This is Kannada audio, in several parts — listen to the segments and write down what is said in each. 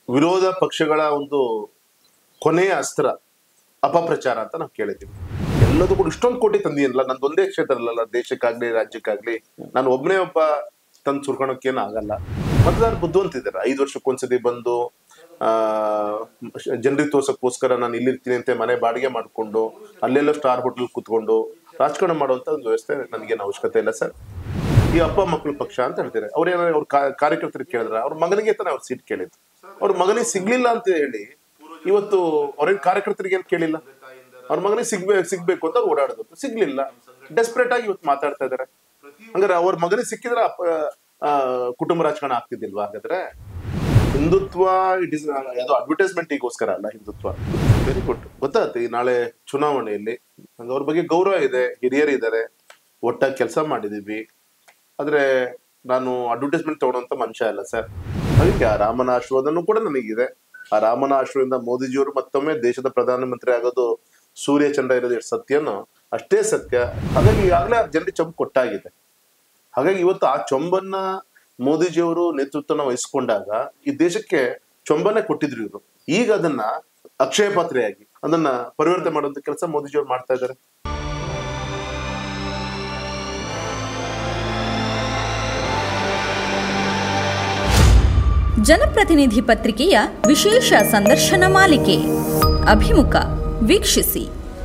ವಿರೋಧ ಪಕ್ಷಗಳ ಒಂದು ಕೊನೆಯ ಅಸ್ತ್ರ ಅಪಪ್ರಚಾರ ಅಂತ ನಾವು ಕೇಳಿದ್ದೀವಿ ಎಲ್ಲದೂ ಕೂಡ ಇಷ್ಟೊಂದು ಕೋಟಿ ತಂದಿಯಲ್ಲ ನಂದು ಒಂದೇ ಕ್ಷೇತ್ರ ಅಲ್ಲಲ್ಲ ದೇಶಕ್ಕಾಗ್ಲಿ ರಾಜ್ಯಕ್ಕಾಗ್ಲಿ ನಾನು ಒಬ್ಬನೇ ಒಬ್ಬ ತಂದು ಸುರ್ಕೊಳಕ್ಕೇನು ಆಗಲ್ಲ ಮತದಾರ ಬುದ್ಧಿವಂತಿದ್ದಾರೆ ಐದು ವರ್ಷಕ್ಕೊಂದ್ಸತಿ ಬಂದು ಆ ಜನರಿಗೆ ತೋರ್ಸಕ್ಕೋಸ್ಕರ ನಾನು ಇಲ್ಲಿರ್ತೀನಿ ಅಂತ ಮನೆ ಬಾಡಿಗೆ ಮಾಡ್ಕೊಂಡು ಅಲ್ಲೆಲ್ಲ ಸ್ಟಾರ್ ಹೋಟೆಲ್ ಕೂತ್ಕೊಂಡು ರಾಜಕಾರಣ ಮಾಡುವಂತ ಒಂದು ವ್ಯವಸ್ಥೆ ನನಗೇನು ಅವಶ್ಯಕತೆ ಇಲ್ಲ ಸರ್ ಈ ಅಪ್ಪ ಮಕ್ಕಳು ಪಕ್ಷ ಅಂತ ಹೇಳ್ತಾರೆ ಅವ್ರೇನೋ ಅವ್ರ ಕಾ- ಕಾರ್ಯಕರ್ತರಿಗೆ ಕೇಳಿದ್ರ ಅವ್ರ ಮಗನಿಗೆ ತಾನೇ ಅವ್ರು ಸೀಟ್ ಕೇಳಿದ್ರು ಅವ್ರ ಮಗನಿಗೆ ಸಿಗ್ಲಿಲ್ಲ ಅಂತ ಹೇಳಿ ಇವತ್ತು ಅವ್ರೇನ್ ಕಾರ್ಯಕರ್ತರಿಗೆ ಏನ್ ಕೇಳಿಲ್ಲ ಅವ್ರ ಮಗನಿಗೆ ಸಿಗ್ಬೇಕು ಸಿಗ್ಬೇಕು ಅಂತ ಅವ್ರು ಓಡಾಡಿದ್ರು ಸಿಗ್ಲಿಲ್ಲ ಡೆಸ್ಪರೇಟ್ ಆಗಿ ಇವತ್ತು ಮಾತಾಡ್ತಾ ಇದಾರೆ ಹಂಗಾರೆ ಅವ್ರ ಮಗನಿಗೆ ಸಿಕ್ಕಿದ್ರೆ ಅಪ್ಪ ಆ, ಕುಟುಂಬ ರಾಜಕಾರಣ ಆಗ್ತಿದ್ದಿಲ್ವಾ ಹಾಗಾದ್ರೆ ಹಿಂದುತ್ವ ಇಟ್ ಇಸ್ ಅದು ಅಡ್ವರ್ಟೈಸ್ಮೆಂಟಿಗೋಸ್ಕರ ಅಲ್ಲ ಹಿಂದುತ್ವ ವೆರಿ ಗುಡ್ ಗೊತ್ತಾಗುತ್ತೆ ಈ ನಾಳೆ ಚುನಾವಣೆಯಲ್ಲಿ ನಂಗೆ ಅವ್ರ ಬಗ್ಗೆ ಗೌರವ ಇದೆ ಹಿರಿಯರು ಇದ್ದಾರೆ ಒಟ್ಟಾಗಿ ಕೆಲಸ ಮಾಡಿದೀವಿ ಆದ್ರೆ ನಾನು ಅಡ್ವರ್ಟೈಸ್ಮೆಂಟ್ ತಗೊಳ್ಳೋಂತ ಮನುಷ್ಯ ಅಲ್ಲ ಸರ್ ಅದಕ್ಕೆ ಆ ರಾಮನ ಆಶೀರ್ವಾದನೂ ಕೂಡ ನನಗಿದೆ ಆ ರಾಮನ ಆಶೀರ್ವಾದದಿಂದ ಮೋದಿಜಿಯವರು ಮತ್ತೊಮ್ಮೆ ದೇಶದ ಪ್ರಧಾನಮಂತ್ರಿ ಆಗೋದು ಸೂರ್ಯ ಚಂದ್ರ ಇರೋದು ಎಷ್ಟು ಸತ್ಯನೋ ಅಷ್ಟೇ ಸತ್ಯ ಹಾಗಾಗಿ ಈಗಾಗಲೇ ಆ ಜನರಿಗೆ ಚಂಪು ಕೊಟ್ಟಾಗಿದೆ ಹಾಗಾಗಿ ಇವತ್ತು ಆ ಚೊಂಬನ್ನ ಮೋದಿಜಿಯವರು ನೇತೃತ್ವನ ವಹಿಸ್ಕೊಂಡಾಗ ಈ ದೇಶಕ್ಕೆ ಚೊಂಬನೆ ಕೊಟ್ಟಿದ್ರು ಇವರು ಈಗ ಅದನ್ನ ಅಕ್ಷಯ ಪಾತ್ರೆಯಾಗಿ ಅದನ್ನ ಪರಿವರ್ತನೆ ಮಾಡುವಂತ ಕೆಲಸ ಮೋದಿಜಿಯವರು ಮಾಡ್ತಾ ಇದ್ದಾರೆ ಜನಪ್ರತಿನಿಧಿ ಪತ್ರಿಕೆಯ ವಿಶೇಷ ಸಂದರ್ಶನ ಮಾಲಿಕೆ ಅಭಿಮುಖ ವೀಕ್ಷಿಸಿ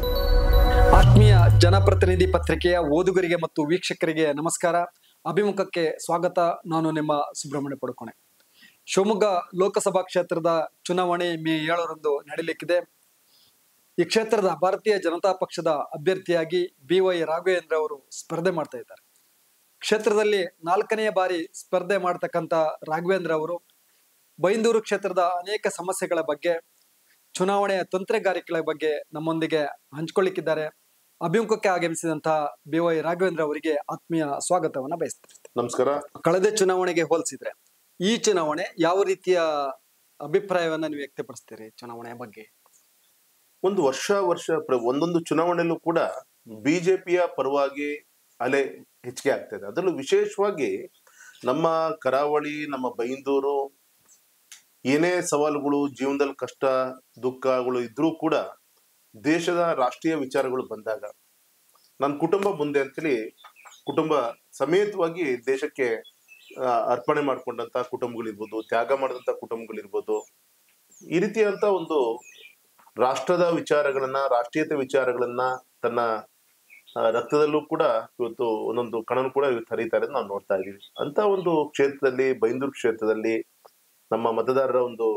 ಆತ್ಮೀಯ ಜನಪ್ರತಿನಿಧಿ ಪತ್ರಿಕೆಯ ಓದುಗರಿಗೆ ಮತ್ತು ವೀಕ್ಷಕರಿಗೆ ನಮಸ್ಕಾರ ಅಭಿಮುಖಕ್ಕೆ ಸ್ವಾಗತ ನಾನು ನಿಮ್ಮ ಸುಬ್ರಹ್ಮಣ್ಯ ಪಡುಕೋಣೆ ಶಿವಮೊಗ್ಗ ಲೋಕಸಭಾ ಕ್ಷೇತ್ರದ ಚುನಾವಣೆ ಮೇ ಏಳರಂದು ನಡೆಯಲಿಕ್ಕಿದೆ ಈ ಕ್ಷೇತ್ರದ ಭಾರತೀಯ ಜನತಾ ಪಕ್ಷದ ಅಭ್ಯರ್ಥಿಯಾಗಿ ಬಿ ವೈ ರಾಘವೇಂದ್ರ ಅವರು ಸ್ಪರ್ಧೆ ಮಾಡ್ತಾ ಇದ್ದಾರೆ ಕ್ಷೇತ್ರದಲ್ಲಿ ನಾಲ್ಕನೆಯ ಬಾರಿ ಸ್ಪರ್ಧೆ ಮಾಡ್ತಕ್ಕಂಥ ರಾಘವೇಂದ್ರ ಅವರು ಬೈಂದೂರು ಕ್ಷೇತ್ರದ ಅನೇಕ ಸಮಸ್ಯೆಗಳ ಬಗ್ಗೆ ಚುನಾವಣೆಯ ತಂತ್ರಗಾರಿಕೆಗಳ ಬಗ್ಗೆ ನಮ್ಮೊಂದಿಗೆ ಹಂಚಿಕೊಳ್ಳಿಕ್ಕಿದ್ದಾರೆ ಅಭಿಮುಖಕ್ಕೆ ಆಗಮಿಸಿದಂತಹ ಬಿ ವೈ ರಾಘವೇಂದ್ರ ಅವರಿಗೆ ಆತ್ಮೀಯ ಸ್ವಾಗತವನ್ನ ಬಯಸ್ತೇನೆ ನಮಸ್ಕಾರ ಕಳೆದ ಚುನಾವಣೆಗೆ ಹೋಲಿಸಿದ್ರೆ ಈ ಚುನಾವಣೆ ಯಾವ ರೀತಿಯ ಅಭಿಪ್ರಾಯವನ್ನ ನೀವು ವ್ಯಕ್ತಪಡಿಸ್ತೀರಿ ಚುನಾವಣೆಯ ಬಗ್ಗೆ ಒಂದು ವರ್ಷ ವರ್ಷ ಪ್ರ- ಒಂದೊಂದು ಚುನಾವಣೆಯಲ್ಲೂ ಕೂಡ ಬಿಜೆಪಿಯ ಪರವಾಗಿ ಅಲೆ ಹೆಚ್ಚಿಗೆ ಆಗ್ತದೆ ಅದರಲ್ಲೂ ವಿಶೇಷವಾಗಿ ನಮ್ಮ ಕರಾವಳಿ ನಮ್ಮ ಬೈಂದೂರು ಏನೇ ಸವಾಲುಗಳು ಜೀವನದಲ್ಲಿ ಕಷ್ಟ ದುಃಖಗಳು ಇದ್ರೂ ಕೂಡ ದೇಶದ ರಾಷ್ಟ್ರೀಯ ವಿಚಾರಗಳು ಬಂದಾಗ ನನ್ನ ಕುಟುಂಬ ಮುಂದೆ ಅಂತೇಳಿ ಕುಟುಂಬ ಸಮೇತವಾಗಿ ದೇಶಕ್ಕೆ ಆ, ಅರ್ಪಣೆ ಮಾಡ್ಕೊಂಡಂತ ಕುಟುಂಬಗಳಿರ್ಬೋದು ತ್ಯಾಗ ಮಾಡಿದಂತ ಕುಟುಂಬಗಳಿರ್ಬೋದು ಈ ರೀತಿಯಂತ ಒಂದು ರಾಷ್ಟ್ರದ ವಿಚಾರಗಳನ್ನ ರಾಷ್ಟ್ರೀಯತೆ ವಿಚಾರಗಳನ್ನ ತನ್ನ ಆ, ರಕ್ತದಲ್ಲೂ ಕೂಡ ಇವತ್ತು ಒಂದೊಂದು ಕಣನು ಕೂಡ ಇವತ್ತು ಹರಿತಾ ಇರೋದು ನಾವು ನೋಡ್ತಾ ಇದೀವಿ ಅಂತ ಒಂದು ಕ್ಷೇತ್ರದಲ್ಲಿ ಬೈಂದೂರು ಕ್ಷೇತ್ರದಲ್ಲಿ ನಮ್ಮ ಮತದಾರರ ಒಂದು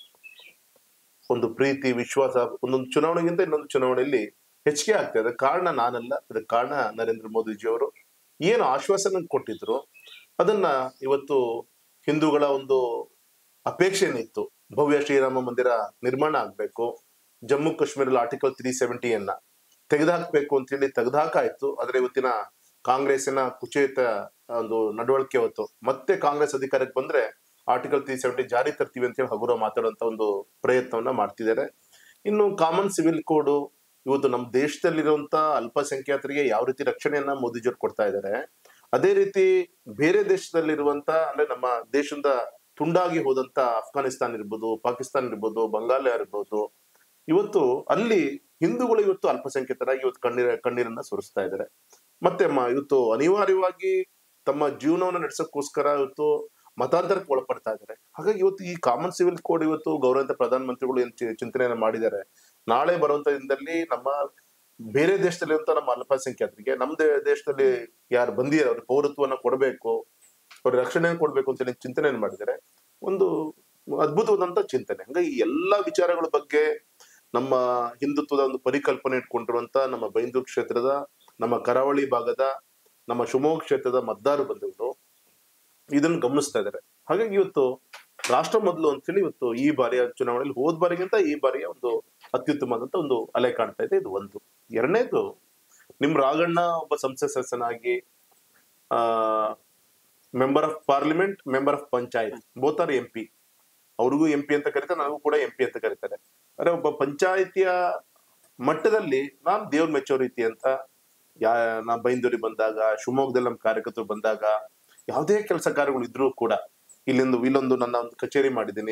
ಒಂದು ಪ್ರೀತಿ ವಿಶ್ವಾಸ ಒಂದೊಂದು ಚುನಾವಣೆಗಿಂತ ಇನ್ನೊಂದು ಚುನಾವಣೆಯಲ್ಲಿ ಹೆಚ್ಚಿಗೆ ಆಗ್ತಾ ಇದೆ ಕಾರಣ ನಾನಲ್ಲ ಅದಕ್ಕೆ ಕಾರಣ ನರೇಂದ್ರ ಮೋದಿಜಿ ಅವರು ಏನು ಆಶ್ವಾಸನೆ ಕೊಟ್ಟಿದ್ರು ಅದನ್ನ ಇವತ್ತು ಹಿಂದೂಗಳ ಒಂದು ಅಪೇಕ್ಷೆ ಏನಿತ್ತು ಭವ್ಯ ಶ್ರೀರಾಮ ಮಂದಿರ ನಿರ್ಮಾಣ ಆಗ್ಬೇಕು ಜಮ್ಮು ಕಾಶ್ಮೀರಲ್ಲಿ ಆರ್ಟಿಕಲ್ ತ್ರೀ ಸೆವೆಂಟಿಯನ್ನ ತೆಗೆದುಹಾಕ್ಬೇಕು ಅಂತ ಹೇಳಿ ತೆಗೆದುಹಾಕಾಯ್ತು ಆದ್ರೆ ಇವತ್ತಿನ ಕಾಂಗ್ರೆಸ್ಸಿನ ಕುಚೇತ ಒಂದು ನಡವಳಿಕೆ ಹೊತ್ತು ಮತ್ತೆ ಕಾಂಗ್ರೆಸ್ ಅಧಿಕಾರಕ್ಕೆ ಬಂದ್ರೆ ಆರ್ಟಿಕಲ್ ತ್ರೀ ಸೆವೆಂಟಿ ಜಾರಿ ತರ್ತೀವಿ ಅಂತ ಹೇಳಿ ಹಗುರ ಮಾತಾಡುವಂತ ಒಂದು ಪ್ರಯತ್ನವನ್ನ ಮಾಡ್ತಿದ್ದಾರೆ ಇನ್ನು ಕಾಮನ್ ಸಿವಿಲ್ ಕೋಡ್ ಇವತ್ತು ನಮ್ಮ ದೇಶದಲ್ಲಿರುವಂತ ಅಲ್ಪಸಂಖ್ಯಾತರಿಗೆ ಯಾವ ರೀತಿ ರಕ್ಷಣೆಯನ್ನ ಮೋದಿಜಿಯವರು ಕೊಡ್ತಾ ಇದ್ದಾರೆ ಅದೇ ರೀತಿ ಬೇರೆ ದೇಶದಲ್ಲಿರುವಂತ ಅಂದ್ರೆ ನಮ್ಮ ದೇಶದ ತುಂಡಾಗಿ ಹೋದಂತ ಅಫ್ಘಾನಿಸ್ತಾನ್ ಇರ್ಬೋದು ಪಾಕಿಸ್ತಾನ ಇರ್ಬೋದು ಬಂಗಾಲ ಇರ್ಬೋದು ಇವತ್ತು ಅಲ್ಲಿ ಹಿಂದೂಗಳು ಇವತ್ತು ಅಲ್ಪಸಂಖ್ಯಾತರಾಗಿ ಇವತ್ತು ಕಣ್ಣೀರ ಕಣ್ಣೀರನ್ನ ಸುರಿಸ್ತಾ ಇದ್ದಾರೆ ಮತ್ತೆ ಮ- ಇವತ್ತು ಅನಿವಾರ್ಯವಾಗಿ ತಮ್ಮ ಜೀವನವನ್ನು ನಡೆಸೋಕ್ಕೋಸ್ಕರ ಇವತ್ತು ಮತಾಂತರಕ್ಕೆ ಒಳಪಡ್ತಾ ಇದ್ದಾರೆ ಹಾಗಾಗಿ ಇವತ್ತು ಈ ಕಾಮನ್ ಸಿವಿಲ್ ಕೋಡ್ ಇವತ್ತು ಗೌರವಂತ ಪ್ರಧಾನಮಂತ್ರಿಗಳು ಏನ್ ಚಿ- ಚಿಂತನೆಯನ್ನ ಮಾಡಿದ್ದಾರೆ ನಾಳೆ ಬರುವಂತ ದಿನದಲ್ಲಿ ನಮ್ಮ ಬೇರೆ ದೇಶದಲ್ಲಿರುವಂತ ನಮ್ಮ ಅಲ್ಪಸಂಖ್ಯಾತರಿಗೆ ನಮ್ಮ ದೇ- ದೇಶದಲ್ಲಿ ಯಾರು ಬಂದಿದ್ದಾರೆ ಅವ್ರ ಪೌರತ್ವನ ಕೊಡಬೇಕು ಅವ್ರ ರಕ್ಷಣೆ ಕೊಡ್ಬೇಕು ಅಂತ ಹೇಳಿ ಚಿಂತನೆಯನ್ನು ಮಾಡಿದ್ದಾರೆ ಒಂದು ಅದ್ಭುತವಾದಂತ ಚಿಂತನೆ ಹಂಗಾಗಿ ಈ ಎಲ್ಲಾ ವಿಚಾರಗಳ ಬಗ್ಗೆ ನಮ್ಮ ಹಿಂದುತ್ವದ ಒಂದು ಪರಿಕಲ್ಪನೆ ಇಟ್ಕೊಂಡಿರುವಂತ ನಮ್ಮ ಬೈಂದೂರು ಕ್ಷೇತ್ರದ ನಮ್ಮ ಕರಾವಳಿ ಭಾಗದ ನಮ್ಮ ಶಿವಮೊಗ್ಗ ಕ್ಷೇತ್ರದ ಮತದಾರರು ಬಂಧುಗಳು ಇದನ್ನು ಗಮನಿಸ್ತಾ ಇದ್ದಾರೆ ಹಾಗಾಗಿ ಇವತ್ತು ರಾಷ್ಟ್ರ ಮೊದಲು ಅಂತೇಳಿ ಇವತ್ತು ಈ ಬಾರಿಯ ಚುನಾವಣೆಯಲ್ಲಿ ಹೋದ ಬಾರಿಗಿಂತ ಈ ಬಾರಿಯ ಒಂದು ಅತ್ಯುತ್ತಮವಾದಂತ ಒಂದು ಅಲೆ ಕಾಣ್ತಾ ಇದೆ ಇದು ಒಂದು ಎರಡನೇದು ನಿಮ್ ರಾಘಣ್ಣ ಒಬ್ಬ ಸಂಸತ್ ಸದಸ್ಯನಾಗಿ ಆ member of parliament member of panchayat both are M P ಅವ್ರಿಗೂ ಎಂ ಪಿ ಅಂತ ಕರೀತಾರೆ ನನಗೂ ಕೂಡ ಎಂ ಪಿ ಅಂತ ಕರೀತಾರೆ ಅರೆ ಒಬ್ಬ ಪಂಚಾಯಿತಿಯ ಮಟ್ಟದಲ್ಲಿ ನಾನು ದೇವ್ರ ಮೆಚ್ಚೋ ರೀತಿ ಅಂತ ಯಾ ನಾ ಬೈಂದೂರಿ ಬಂದಾಗ ಶಿವಮೊಗ್ಗದಲ್ಲಿ ನಮ್ಮ ಕಾರ್ಯಕರ್ತರು ಬಂದಾಗ ಯಾವುದೇ ಕೆಲಸ ಕಾರ್ಯಗಳು ಇದ್ರೂ ಕೂಡ ಇಲ್ಲೊಂದು ಇಲ್ಲೊಂದು ನನ್ನ ಒಂದು ಕಚೇರಿ ಮಾಡಿದ್ದೀನಿ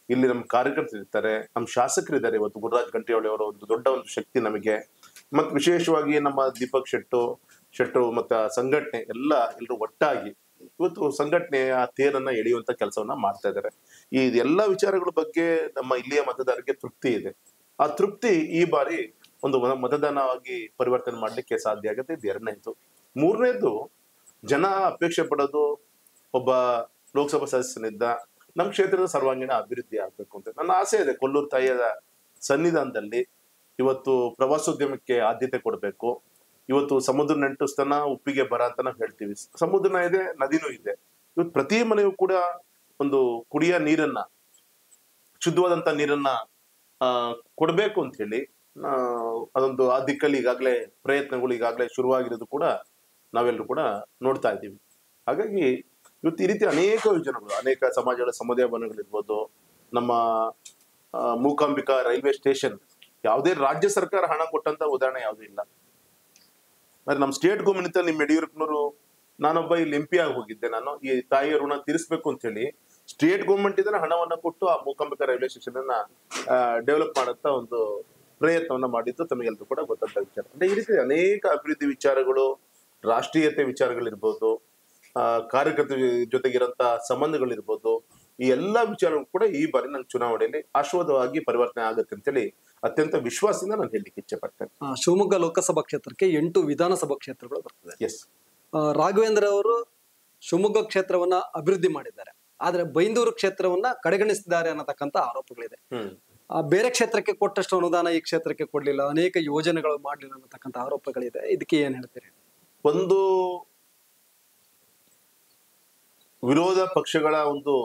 ಇಲ್ಲಿ ನಮ್ಮ ಕಾರ್ಯಕರ್ತರು ಇರ್ತಾರೆ ನಮ್ಮ ಶಾಸಕರಿದ್ದಾರೆ ಇವತ್ತು ಗುರುರಾಜ್ ಗಂಟಿಹೊಳಿ ಅವರ ಒಂದು ದೊಡ್ಡ ಒಂದು ಶಕ್ತಿ ನಮಗೆ ಮತ್ತು ವಿಶೇಷವಾಗಿ ನಮ್ಮ ದೀಪಕ್ ಶೆಟ್ಟು ಶೆಟ್ಟರು ಮತ್ತು ಸಂಘಟನೆ ಎಲ್ಲ ಎಲ್ಲರೂ ಒಟ್ಟಾಗಿ ಇವತ್ತು ಸಂಘಟನೆಯ ತೇರನ್ನ ಎಳೆಯುವಂತ ಕೆಲಸವನ್ನ ಮಾಡ್ತಾ ಇದ್ದಾರೆ ಈ ಎಲ್ಲ ವಿಚಾರಗಳ ಬಗ್ಗೆ ನಮ್ಮ ಇಲ್ಲಿಯ ಮತದಾರರಿಗೆ ತೃಪ್ತಿ ಇದೆ ಆ ತೃಪ್ತಿ ಈ ಬಾರಿ ಒಂದು ಮ- ಮತದಾನವಾಗಿ ಪರಿವರ್ತನೆ ಮಾಡ್ಲಿಕ್ಕೆ ಸಾಧ್ಯ ಆಗುತ್ತೆ ಇದು ಎರಡನೇದು ಮೂರನೇದು ಜನ ಅಪೇಕ್ಷೆ ಪಡೋದು ಒಬ್ಬ ಲೋಕಸಭಾ ಸದಸ್ಯನಿದ್ದ ನಮ್ಮ ಕ್ಷೇತ್ರದ ಸರ್ವಾಂಗೀಣ ಅಭಿವೃದ್ಧಿ ಆಗ್ಬೇಕು ಅಂತ ನನ್ನ ಆಸೆ ಇದೆ ಕೊಲ್ಲೂರು ತಾಯಿಯ ಸನ್ನಿಧಾನದಲ್ಲಿ ಇವತ್ತು ಪ್ರವಾಸೋದ್ಯಮಕ್ಕೆ ಆದ್ಯತೆ ಕೊಡಬೇಕು ಇವತ್ತು ಸಮುದ್ರ ನೆಂಟುಸ್ತನ ಉಪ್ಪಿಗೆ ಬರ ಅಂತ ನಾವು ಹೇಳ್ತೀವಿ ಸಮುದ್ರನ ಇದೆ ನದಿನೂ ಇದೆ ಇವತ್ತು ಪ್ರತಿ ಮನೆಯೂ ಕೂಡ ಒಂದು ಕುಡಿಯ ನೀರನ್ನ ಶುದ್ಧವಾದಂತ ನೀರನ್ನ ಆ, ಕೊಡ್ಬೇಕು ಅಂತ ಹೇಳಿ ಆ, ಅದೊಂದು ಆ ದಿಕ್ಕಲ್ಲಿ ಈಗಾಗಲೇ ಪ್ರಯತ್ನಗಳು ಈಗಾಗಲೇ ಶುರುವಾಗಿರೋದು ಕೂಡ ನಾವೆಲ್ಲರೂ ಕೂಡ ನೋಡ್ತಾ ಇದ್ದೀವಿ ಹಾಗಾಗಿ ಇವತ್ತು ಈ ರೀತಿ ಅನೇಕ ಯೋಜನೆಗಳು ಅನೇಕ ಸಮಾಜಗಳ ಸಮುದಾಯ ಭವನಗಳಿರ್ಬೋದು ನಮ್ಮ ಆ, ಮೂಕಾಂಬಿಕಾ ರೈಲ್ವೆ ಸ್ಟೇಷನ್ ಯಾವುದೇ ರಾಜ್ಯ ಸರ್ಕಾರ ಹಣ ಕೊಟ್ಟಂತ ಉದಾಹರಣೆ ಯಾವುದೂ ಇಲ್ಲ ಮತ್ತೆ ನಮ್ಮ ಸ್ಟೇಟ್ ಗೌರ್ಮೆಂಟ್ ನಿಮ್ಮ ಯಡಿಯೂರಪ್ಪನವರು ನಾನೊಬ್ಬ ಇಲ್ಲಿ ಎಂ ಪಿ ಆಗಿ ಹೋಗಿದ್ದೆ ನಾನು ಈ ತಾಯಿಯ ಋಣ ತೀರಿಸಬೇಕು ಅಂತ ಹೇಳಿ ಸ್ಟೇಟ್ ಗೌರ್ಮೆಂಟ್ ಇದನ್ನ ಹಣವನ್ನ ಕೊಟ್ಟು ಆ ಮೂಕಾಂಬಿಕಾ ರೈಲ್ವೆ ಸ್ಟೇಷನ್ ಅನ್ನ ಡೆವಲಪ್ ಮಾಡಂತ ಒಂದು ಪ್ರಯತ್ನವನ್ನ ಮಾಡಿದ್ದು ತಮಗೆಲ್ಲರೂ ಕೂಡ ಗೊತ್ತಂತ ವಿಚಾರ ಅಂದ್ರೆ ಈ ರೀತಿ ಅನೇಕ ಅಭಿವೃದ್ಧಿ ವಿಚಾರಗಳು ರಾಷ್ಟ್ರೀಯತೆ ವಿಚಾರಗಳಿರ್ಬೋದು ಆ, ಕಾರ್ಯಕರ್ತರ ಜೊತೆಗಿರಂತ ಸಂಬಂಧಗಳಿರ್ಬೋದು ಈ ಎಲ್ಲಾ ವಿಚಾರಗಳು ಕೂಡ ಈ ಬಾರಿ ನಂಗೆ ಚುನಾವಣೆಯಲ್ಲಿ ಆಶ್ವಾದವಾಗಿ ಪರಿವರ್ತನೆ ಆಗುತ್ತೆ ಅಂತೇಳಿ ಅತ್ಯಂತ ವಿಶ್ವಾಸದಿಂದ ನಾನು ಹೇಳಲಿಕ್ಕೆ ಇಚ್ಛೆ ಪಡ್ತೇನೆ ಆ, ಶಿವಮೊಗ್ಗ ಲೋಕಸಭಾ ಕ್ಷೇತ್ರಕ್ಕೆ ಎಂಟು ವಿಧಾನಸಭಾ ಕ್ಷೇತ್ರಗಳು ಬರ್ತದೆ ಎಸ್ ಆ, ರಾಘವೇಂದ್ರ ಅವರು ಶಿವಮೊಗ್ಗ ಕ್ಷೇತ್ರವನ್ನ ಅಭಿವೃದ್ಧಿ ಮಾಡಿದ್ದಾರೆ ಆದ್ರೆ ಬೈಂದೂರು ಕ್ಷೇತ್ರವನ್ನ ಕಡೆಗಣಿಸಿದ್ದಾರೆ ಅನ್ನತಕ್ಕಂತ ಆರೋಪಗಳಿದೆ ಹ್ಮ್ ಆ, ಬೇರೆ ಕ್ಷೇತ್ರಕ್ಕೆ ಕೊಟ್ಟಷ್ಟು ಅನುದಾನ ಈ ಕ್ಷೇತ್ರಕ್ಕೆ ಕೊಡ್ಲಿಲ್ಲ ಅನೇಕ ಯೋಜನೆಗಳು ಮಾಡಲಿಲ್ಲ ಅನ್ನತಕ್ಕಂಥ ಆರೋಪಗಳಿದೆ ಇದಕ್ಕೆ ಏನ್ ಹೇಳ್ತೀರಿ ಒಂದು ವಿರೋಧ ಪಕ್ಷಗಳ ಒಂದು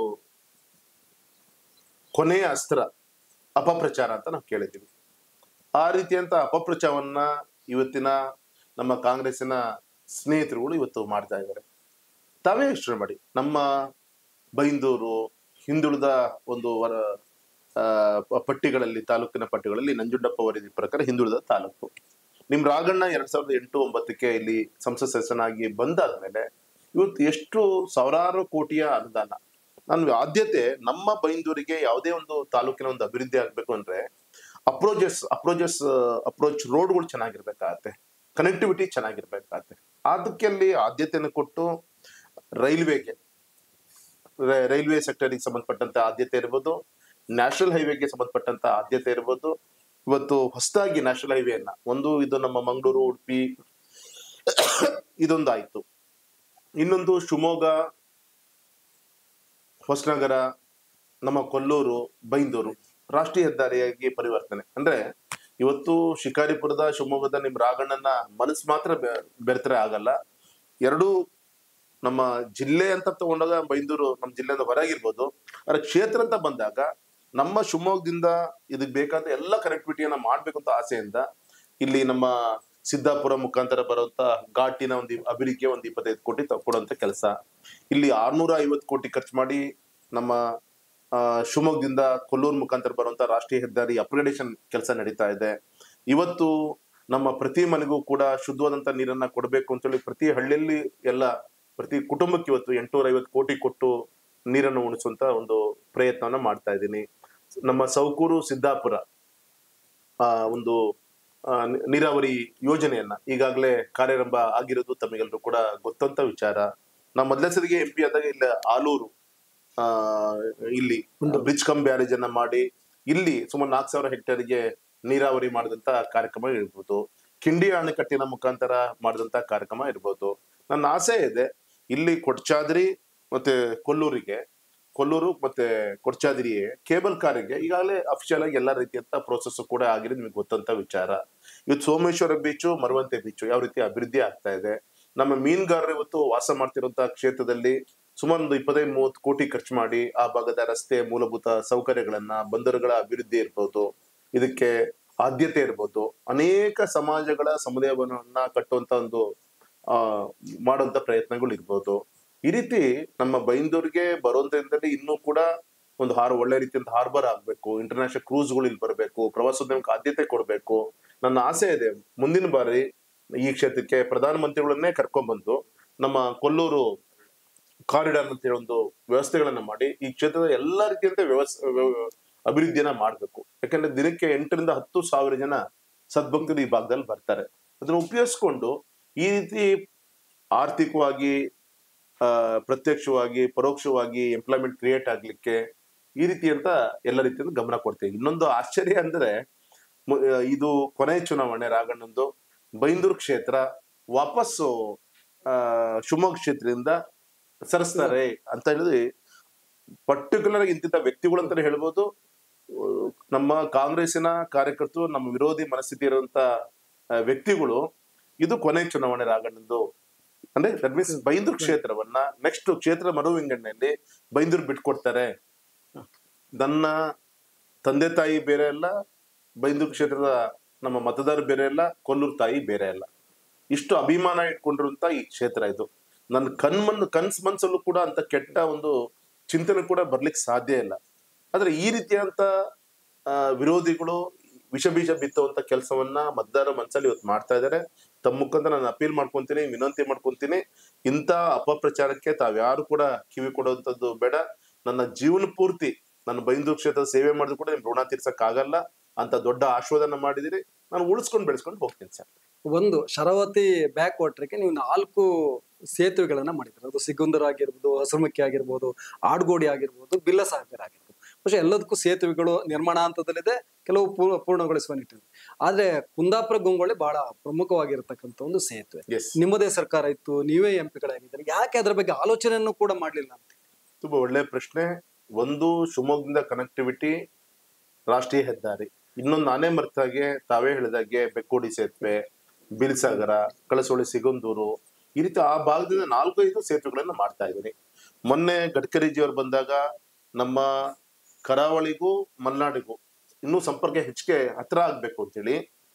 ಕೊನೆಯ ಅಸ್ತ್ರ ಅಪಪ್ರಚಾರ ಅಂತ ನಾವು ಕೇಳಿದ್ದೀವಿ ಆ ರೀತಿಯಂತ ಅಪಪ್ರಚಾರವನ್ನ ಇವತ್ತಿನ ನಮ್ಮ ಕಾಂಗ್ರೆಸ್ಸಿನ ಸ್ನೇಹಿತರುಗಳು ಇವತ್ತು ಮಾಡ್ತಾ ಇದ್ದಾರೆ ತಾವೇ ಯೋಚನೆ ಮಾಡಿ ನಮ್ಮ ಬೈಂದೂರು ಹಿಂದುಳಿದ ಒಂದು ವರ ಆ, ಪ- ಪಟ್ಟಿಗಳಲ್ಲಿ ತಾಲೂಕಿನ ಪಟ್ಟಿಗಳಲ್ಲಿ ನಂಜುಂಡಪ್ಪ ವರದಿ ಪ್ರಕಾರ ಹಿಂದುಳಿದ ತಾಲೂಕು ನಿಮ್ ರಾಘಣ್ಣ ಎರಡ್ ಸಾವಿರದ ಎಂಟು ಒಂಬತ್ತಕ್ಕೆ ಇಲ್ಲಿ ಸಂಸತ್ ಸದಸ್ಯನಾಗಿ ಬಂದಾದ್ಮೇಲೆ ಇವತ್ತು ಎಷ್ಟು ಸಾವಿರಾರು ಕೋಟಿಯ ಅನುದಾನ ನಾನು ಆದ್ಯತೆ ನಮ್ಮ ಬೈಂದೂರಿಗೆ ಯಾವುದೇ ಒಂದು ತಾಲೂಕಿನ ಒಂದು ಅಭಿವೃದ್ಧಿ ಆಗ್ಬೇಕು ಅಂದ್ರೆ ಅಪ್ರೋಚಸ್ ಅಪ್ರೋಚಸ್ ಅಪ್ರೋಚ್ ರೋಡ್ಗಳು ಚೆನ್ನಾಗಿರ್ಬೇಕಾಗತ್ತೆ ಕನೆಕ್ಟಿವಿಟಿ ಚೆನ್ನಾಗಿರ್ಬೇಕಾಗತ್ತೆ ಅದಕ್ಕೆ ಅಲ್ಲಿ ಆದ್ಯತೆಯನ್ನು ಕೊಟ್ಟು ರೈಲ್ವೆಗೆ ರೈ- ರೈಲ್ವೆ ಸೆಕ್ಟರ್ಗೆ ಸಂಬಂಧಪಟ್ಟಂತ ಆದ್ಯತೆ ಇರ್ಬೋದು ನ್ಯಾಷನಲ್ ಹೈವೇಗೆ ಸಂಬಂಧಪಟ್ಟಂತ ಆದ್ಯತೆ ಇರ್ಬೋದು ಇವತ್ತು ಹೊಸದಾಗಿ ನ್ಯಾಷನಲ್ ಹೈವೇಯನ್ನ ಒಂದು ಇದು ನಮ್ಮ ಮಂಗಳೂರು ಉಡುಪಿ ಇದೊಂದಾಯ್ತು ಇನ್ನೊಂದು ಶಿವಮೊಗ್ಗ ಹೊಸನಗರ ನಮ್ಮ ಕೊಲ್ಲೂರು ಬೈಂದೂರು ರಾಷ್ಟ್ರೀಯ ಹೆದ್ದಾರಿಯಾಗಿ ಪರಿವರ್ತನೆ ಅಂದ್ರೆ ಇವತ್ತು ಶಿಕಾರಿಪುರದ ಶಿವಮೊಗ್ಗದ ನಿಮ್ ರಾಘಣ್ಣನ ಮನಸ್ಸು ಮಾತ್ರ ಬೆ- ಬೆರೆತರೆ ಆಗಲ್ಲ ಎರಡೂ ನಮ್ಮ ಜಿಲ್ಲೆ ಅಂತ ತಗೊಂಡಾಗ ಬೈಂದೂರು ನಮ್ಮ ಜಿಲ್ಲೆಯಿಂದ ಹೊರಗಿರ್ಬೋದು ಆದ್ರೆ ಕ್ಷೇತ್ರ ಅಂತ ಬಂದಾಗ ನಮ್ಮ ಶಿವಮೊಗ್ಗದಿಂದ ಇದಕ್ಕೆ ಬೇಕಾದ ಎಲ್ಲ ಕನೆಕ್ಟಿವಿಟಿಯನ್ನ ಮಾಡ್ಬೇಕು ಅಂತ ಆಸೆಯಿಂದ ಇಲ್ಲಿ ನಮ್ಮ ಸಿದ್ದಾಪುರ ಮುಖಾಂತರ ಬರುವಂತ ಘಾಟಿನ ಒಂದು ಅಭಿವೃದ್ಧಿಗೆ ಒಂದು ಇಪ್ಪತ್ತೈದು ಕೋಟಿ ತಗೊಡುವಂತ ಕೆಲಸ ಇಲ್ಲಿ ಆರ್ನೂರ ಐವತ್ತು ಕೋಟಿ ಖರ್ಚು ಮಾಡಿ ನಮ್ಮ ಆ, ಶಿವಮೊಗ್ಗದಿಂದ ಕೊಲ್ಲೂರು ಮುಖಾಂತರ ಬರುವಂತ ರಾಷ್ಟ್ರೀಯ ಹೆದ್ದಾರಿ ಅಪ್ಗ್ರೇಡೇಷನ್ ಕೆಲಸ ನಡೀತಾ ಇದೆ ಇವತ್ತು ನಮ್ಮ ಪ್ರತಿ ಮನೆಗೂ ಕೂಡ ಶುದ್ಧವಾದಂತ ನೀರನ್ನ ಕೊಡಬೇಕು ಅಂತೇಳಿ ಪ್ರತಿ ಹಳ್ಳಿಯಲ್ಲಿ ಎಲ್ಲ ಪ್ರತಿ ಕುಟುಂಬಕ್ಕೆ ಇವತ್ತು ಎಂಟುನೂರ ಐವತ್ತು ಕೋಟಿ ಕೊಟ್ಟು ನೀರನ್ನು ಉಣಿಸುವಂತ ಒಂದು ಪ್ರಯತ್ನವನ್ನ ಮಾಡ್ತಾ ಇದ್ದೀನಿ ನಮ್ಮ ಸೌಕೂರು ಸಿದ್ದಾಪುರ ಆ ಒಂದು ಆ, ನಿ- ನೀರಾವರಿ ಯೋಜನೆಯನ್ನ ಈಗಾಗಲೇ ಕಾರ್ಯಾರಂಭ ಆಗಿರೋದು ತಮಗೆಲ್ಲರೂ ಕೂಡ ಗೊತ್ತಂತ ವಿಚಾರ ನಾವು ಮೊದಲನೇ ಸರಿಗೆ ಎಂ ಪಿ ಆದಾಗ ಇಲ್ಲಿ ಆಲೂರು ಆ ಇಲ್ಲಿ ಬ್ರಿಡ್ಜ್ ಕಮ್ ಬ್ಯಾರೇಜ್ ಅನ್ನ ಮಾಡಿ ಇಲ್ಲಿ ಸುಮಾರು ನಾಲ್ಕು ಸಾವಿರ ಹೆಕ್ಟೇರ್ಗೆ ನೀರಾವರಿ ಮಾಡಿದಂತ ಕಾರ್ಯಕ್ರಮ ಇರ್ಬೋದು ಕಿಂಡಿ ಅಣೆಕಟ್ಟಿನ ಮುಖಾಂತರ ಮಾಡಿದಂತ ಕಾರ್ಯಕ್ರಮ ಇರ್ಬೋದು ನನ್ನ ಆಸೆ ಇದೆ ಇಲ್ಲಿ ಕೊಡ್ಚಾದ್ರಿ ಮತ್ತೆ ಕೊಲ್ಲೂರಿಗೆ ಕೊಲ್ಲೂರು ಮತ್ತೆ ಕೊಡ್ಚಾದ್ರಿ ಕೇಬಲ್ ಕಾರಿಗೆ ಈಗಾಗಲೇ ಅಫಿಷಿಯಲ್ ಆಗಿ ಎಲ್ಲಾ ರೀತಿಯಂತ ಪ್ರೋಸೆಸ್ ಕೂಡ ಆಗಿದೆ ನಿಮಗೆ ಗೊತ್ತಂತ ವಿಚಾರ ಇವತ್ತು ಸೋಮೇಶ್ವರ ಬೀಚು ಮರವಂತೆ ಬೀಚು ಯಾವ ರೀತಿ ಅಭಿವೃದ್ಧಿ ಆಗ್ತಾ ಇದೆ ನಮ್ಮ ಮೀನುಗಾರರು ಇವತ್ತು ವಾಸ ಮಾಡ್ತಿರುವಂತಹ ಕ್ಷೇತ್ರದಲ್ಲಿ ಸುಮಾರು ಒಂದು ಇಪ್ಪತ್ತೈದು ಮೂವತ್ತು ಕೋಟಿ ಖರ್ಚು ಮಾಡಿ ಆ ಭಾಗದ ರಸ್ತೆ ಮೂಲಭೂತ ಸೌಕರ್ಯಗಳನ್ನ ಬಂದರುಗಳ ಅಭಿವೃದ್ಧಿ ಇರ್ಬೋದು ಇದಕ್ಕೆ ಆದ್ಯತೆ ಇರ್ಬೋದು ಅನೇಕ ಸಮಾಜಗಳ ಸಮುದಾಯವನ್ನ ಕಟ್ಟುವಂತ ಒಂದು ಆ ಮಾಡುವಂತ ಪ್ರಯತ್ನಗಳು ಇರ್ಬೋದು ಈ ರೀತಿ ನಮ್ಮ ಬೈಂದೂರಿಗೆ ಬರುವಂತದಿಂದಲೇ ಇನ್ನೂ ಕೂಡ ಒಂದು ಹಾರ್ ಒಳ್ಳೆ ರೀತಿಯಿಂದ ಹಾರ್ಬರ್ ಆಗ್ಬೇಕು ಇಂಟರ್ನ್ಯಾಷನಲ್ ಕ್ರೂಸ್ಗಳು ಇಲ್ಲಿ ಬರಬೇಕು ಪ್ರವಾಸೋದ್ಯಮಕ್ಕೆ ಆದ್ಯತೆ ಕೊಡಬೇಕು ನನ್ನ ಆಸೆ ಇದೆ ಮುಂದಿನ ಬಾರಿ ಈ ಕ್ಷೇತ್ರಕ್ಕೆ ಪ್ರಧಾನಮಂತ್ರಿಗಳನ್ನೇ ಕರ್ಕೊಂಡ್ಬಂದು ನಮ್ಮ ಕೊಲ್ಲೂರು ಕಾರಿಡಾರ್ ಅಂತ ಹೇಳಿ ಒಂದು ವ್ಯವಸ್ಥೆಗಳನ್ನ ಮಾಡಿ ಈ ಕ್ಷೇತ್ರದ ಎಲ್ಲಾ ರೀತಿಯಂತ ವ್ಯವಸ್ಥೆ ಅಭಿವೃದ್ಧಿಯನ್ನ ಮಾಡಬೇಕು ಯಾಕಂದ್ರೆ ದಿನಕ್ಕೆ ಎಂಟರಿಂದ ಹತ್ತು ಸಾವಿರ ಜನ ಸದ್ಭಕ್ತರು ಈ ಭಾಗದಲ್ಲಿ ಬರ್ತಾರೆ ಅದನ್ನ ಉಪಯೋಗಿಸ್ಕೊಂಡು ಈ ರೀತಿ ಆರ್ಥಿಕವಾಗಿ ಆ, ಪ್ರತ್ಯಕ್ಷವಾಗಿ ಪರೋಕ್ಷವಾಗಿ ಎಂಪ್ಲಾಯ್ಮೆಂಟ್ ಕ್ರಿಯೇಟ್ ಆಗ್ಲಿಕ್ಕೆ ಈ ರೀತಿ ಅಂತ ಎಲ್ಲ ರೀತಿಯಿಂದ ಗಮನ ಕೊಡ್ತೀವಿ ಇನ್ನೊಂದು ಆಶ್ಚರ್ಯ ಅಂದ್ರೆ ಮು- ಆ, ಇದು ಕೊನೆ ಚುನಾವಣೆ ರಾಘಣ್ಣಂದು ಬೈಂದೂರು ಕ್ಷೇತ್ರ ವಾಪಸ್ಸು ಆ, ಶಿವಮೊಗ್ಗ ಕ್ಷೇತ್ರದಿಂದ ಸರಿಸ್ತಾರೆ ಅಂತ ಹೇಳಿದ್ರೆ ಪರ್ಟಿಕ್ಯುಲರ್ ಇಂತಿಂತ ವ್ಯಕ್ತಿಗಳು ಅಂತಾನೆ ಹೇಳ್ಬೋದು ಆ, ನಮ್ಮ ಕಾಂಗ್ರೆಸ್ಸಿನ ಕಾರ್ಯಕರ್ತರು ನಮ್ಮ ವಿರೋಧಿ ಮನಸ್ಥಿತಿ ಇರುವಂತ ಆ, ವ್ಯಕ್ತಿಗಳು ಇದು ಕೊನೆ ಚುನಾವಣೆ ರಾಘಣ್ಣಂದು ಅಂದ್ರೆ ದಟ್ ಮೀನ್ಸ್ ಬೈಂದೂರು ಕ್ಷೇತ್ರವನ್ನ ನೆಕ್ಸ್ಟ್ ಕ್ಷೇತ್ರ ಮರು ವಿಂಗಡಣೆಯಲ್ಲಿ ಬೈಂದೂರು ಬಿಟ್ಕೊಡ್ತಾರೆ ನನ್ನ ತಂದೆ ತಾಯಿ ಬೇರೆ ಅಲ್ಲ ಬೈಂದೂರು ಕ್ಷೇತ್ರದ ನಮ್ಮ ಮತದಾರ ಬೇರೆ ಅಲ್ಲ ಕೊಲ್ಲೂರು ತಾಯಿ ಬೇರೆ ಅಲ್ಲ ಇಷ್ಟು ಅಭಿಮಾನ ಇಟ್ಕೊಂಡಿರುವಂತ ಈ ಕ್ಷೇತ್ರ ಇದು ನನ್ನ ಕಣ್ಮನ್ ಕನ್ಸ್ ಮನ್ಸಲ್ಲೂ ಕೂಡ ಅಂತ ಕೆಟ್ಟ ಒಂದು ಚಿಂತನೆ ಕೂಡ ಬರ್ಲಿಕ್ಕೆ ಸಾಧ್ಯ ಇಲ್ಲ ಆದ್ರೆ ಈ ರೀತಿಯಾದಂತ ಆ, ವಿರೋಧಿಗಳು ವಿಷ ಬೀಜ ಬಿತ್ತುವಂತ ಕೆಲಸವನ್ನ ಮತದಾರ ಮನಸ್ಸಲ್ಲಿ ಇವತ್ತು ಮಾಡ್ತಾ ಇದ್ದಾರೆ ತಮ್ಮ ಮುಖಾಂತರ ನಾನು ಅಪೀಲ್ ಮಾಡ್ಕೊಂತೀನಿ ವಿನಂತಿ ಮಾಡ್ಕೊಂತೀನಿ ಇಂಥ ಅಪಪ್ರಚಾರಕ್ಕೆ ತಾವ್ಯಾರು ಕೂಡ ಕಿವಿ ಕೊಡುವಂತದ್ದು ಬೇಡ ನನ್ನ ಜೀವನ ಪೂರ್ತಿ ನನ್ನ ಬೈಂದೂರು ಕ್ಷೇತ್ರದ ಸೇವೆ ಮಾಡಿದ್ರು ಕೂಡ ನಿಮ್ ಋಣ ತೀರ್ಸಕ್ ಆಗಲ್ಲ ಅಂತ ದೊಡ್ಡ ಆಶ್ವಾದನ ಮಾಡಿದಿರಿ ನಾನು ಉಳಿಸ್ಕೊಂಡು ಬೆಳೆಸ್ಕೊಂಡು ಹೋಗ್ತೀನಿ ಸರ್ ಒಂದು ಶರಾವತಿ ಬ್ಯಾಕ್ ವಾಟರ್ಗೆ ನೀವು ನಾಲ್ಕು ಸೇತುವೆಗಳನ್ನ ಮಾಡಿದ್ರೆ ಅದು ಸಿಗುಂದರ ಆಗಿರ್ಬೋದು ಹಸಿರುಮಕ್ಕಿ ಆಗಿರ್ಬೋದು ಆಡ್ಗೋಡಿ ಆಗಿರ್ಬೋದು ಬಿಲ್ಲಸಾಗರ ಆಗಿರ್ಬೋದು പക്ഷെ ಎಲ್ಲದಕ್ಕೂ ಸೇತುವೆಗಳು ನಿರ್ಮಾಣ ಹಂತದಲ್ಲಿದೆ ಕೆಲವು ಪೂರ್ಣ ಪೂರ್ಣಗೊಳಿಸುವ ನಿಟ್ಟಿನಲ್ಲಿ ಆದ್ರೆ ಕುಂದಾಪುರ ಗುಂಗೊಳ್ಳಿ ಬಹಳ ಪ್ರಮುಖವಾಗಿರ್ತಕ್ಕಂಥ ಒಂದು ಸೇತುವೆ ಎಸ್ ನಿಮ್ಮದೇ ಸರ್ಕಾರ ಇತ್ತು ನೀವೇ ಎಂ ಪಿಗಳಾಗಿದ್ದಾರೆ ಯಾಕೆ ಅದ್ರ ಬಗ್ಗೆ ಆಲೋಚನೆಯನ್ನು ಕೂಡ ಮಾಡ್ಲಿಲ್ಲ ಅಂತ ತುಂಬಾ ಒಳ್ಳೆ ಪ್ರಶ್ನೆ ಒಂದು ಶಿವಮೊಗ್ಗದಿಂದ ಕನೆಕ್ಟಿವಿಟಿ ರಾಷ್ಟ್ರೀಯ ಹೆದ್ದಾರಿ ಇನ್ನೊಂದು ನಾನೇ ಮರ್ತಾಗೆ ತಾವೇ ಹೇಳಿದಾಗೆ ಬೆಕ್ಕೋಡಿ ಸೇತುವೆ ಬಿಲ್ಸಾಗರ ಕಳಸೋಳಿ ಸಿಗಂದೂರು ಈ ರೀತಿ ಆ ಭಾಗದಿಂದ ನಾಲ್ಕು ಐದು ಸೇತುವೆಗಳನ್ನ ಮಾಡ್ತಾ ಇದ್ದೀನಿ ಮೊನ್ನೆ ಗಡ್ಕರಿಜಿಯವರು ಬಂದಾಗ ನಮ್ಮ ಕರಾವಳಿಗೂ ಮಲೆನಾಡಿಗೂ ಇನ್ನೂ ಸಂಪರ್ಕ ಹೆಚ್ಚಿಗೆ ಹತ್ರ ಆಗ್ಬೇಕು ಅಂತೇಳಿ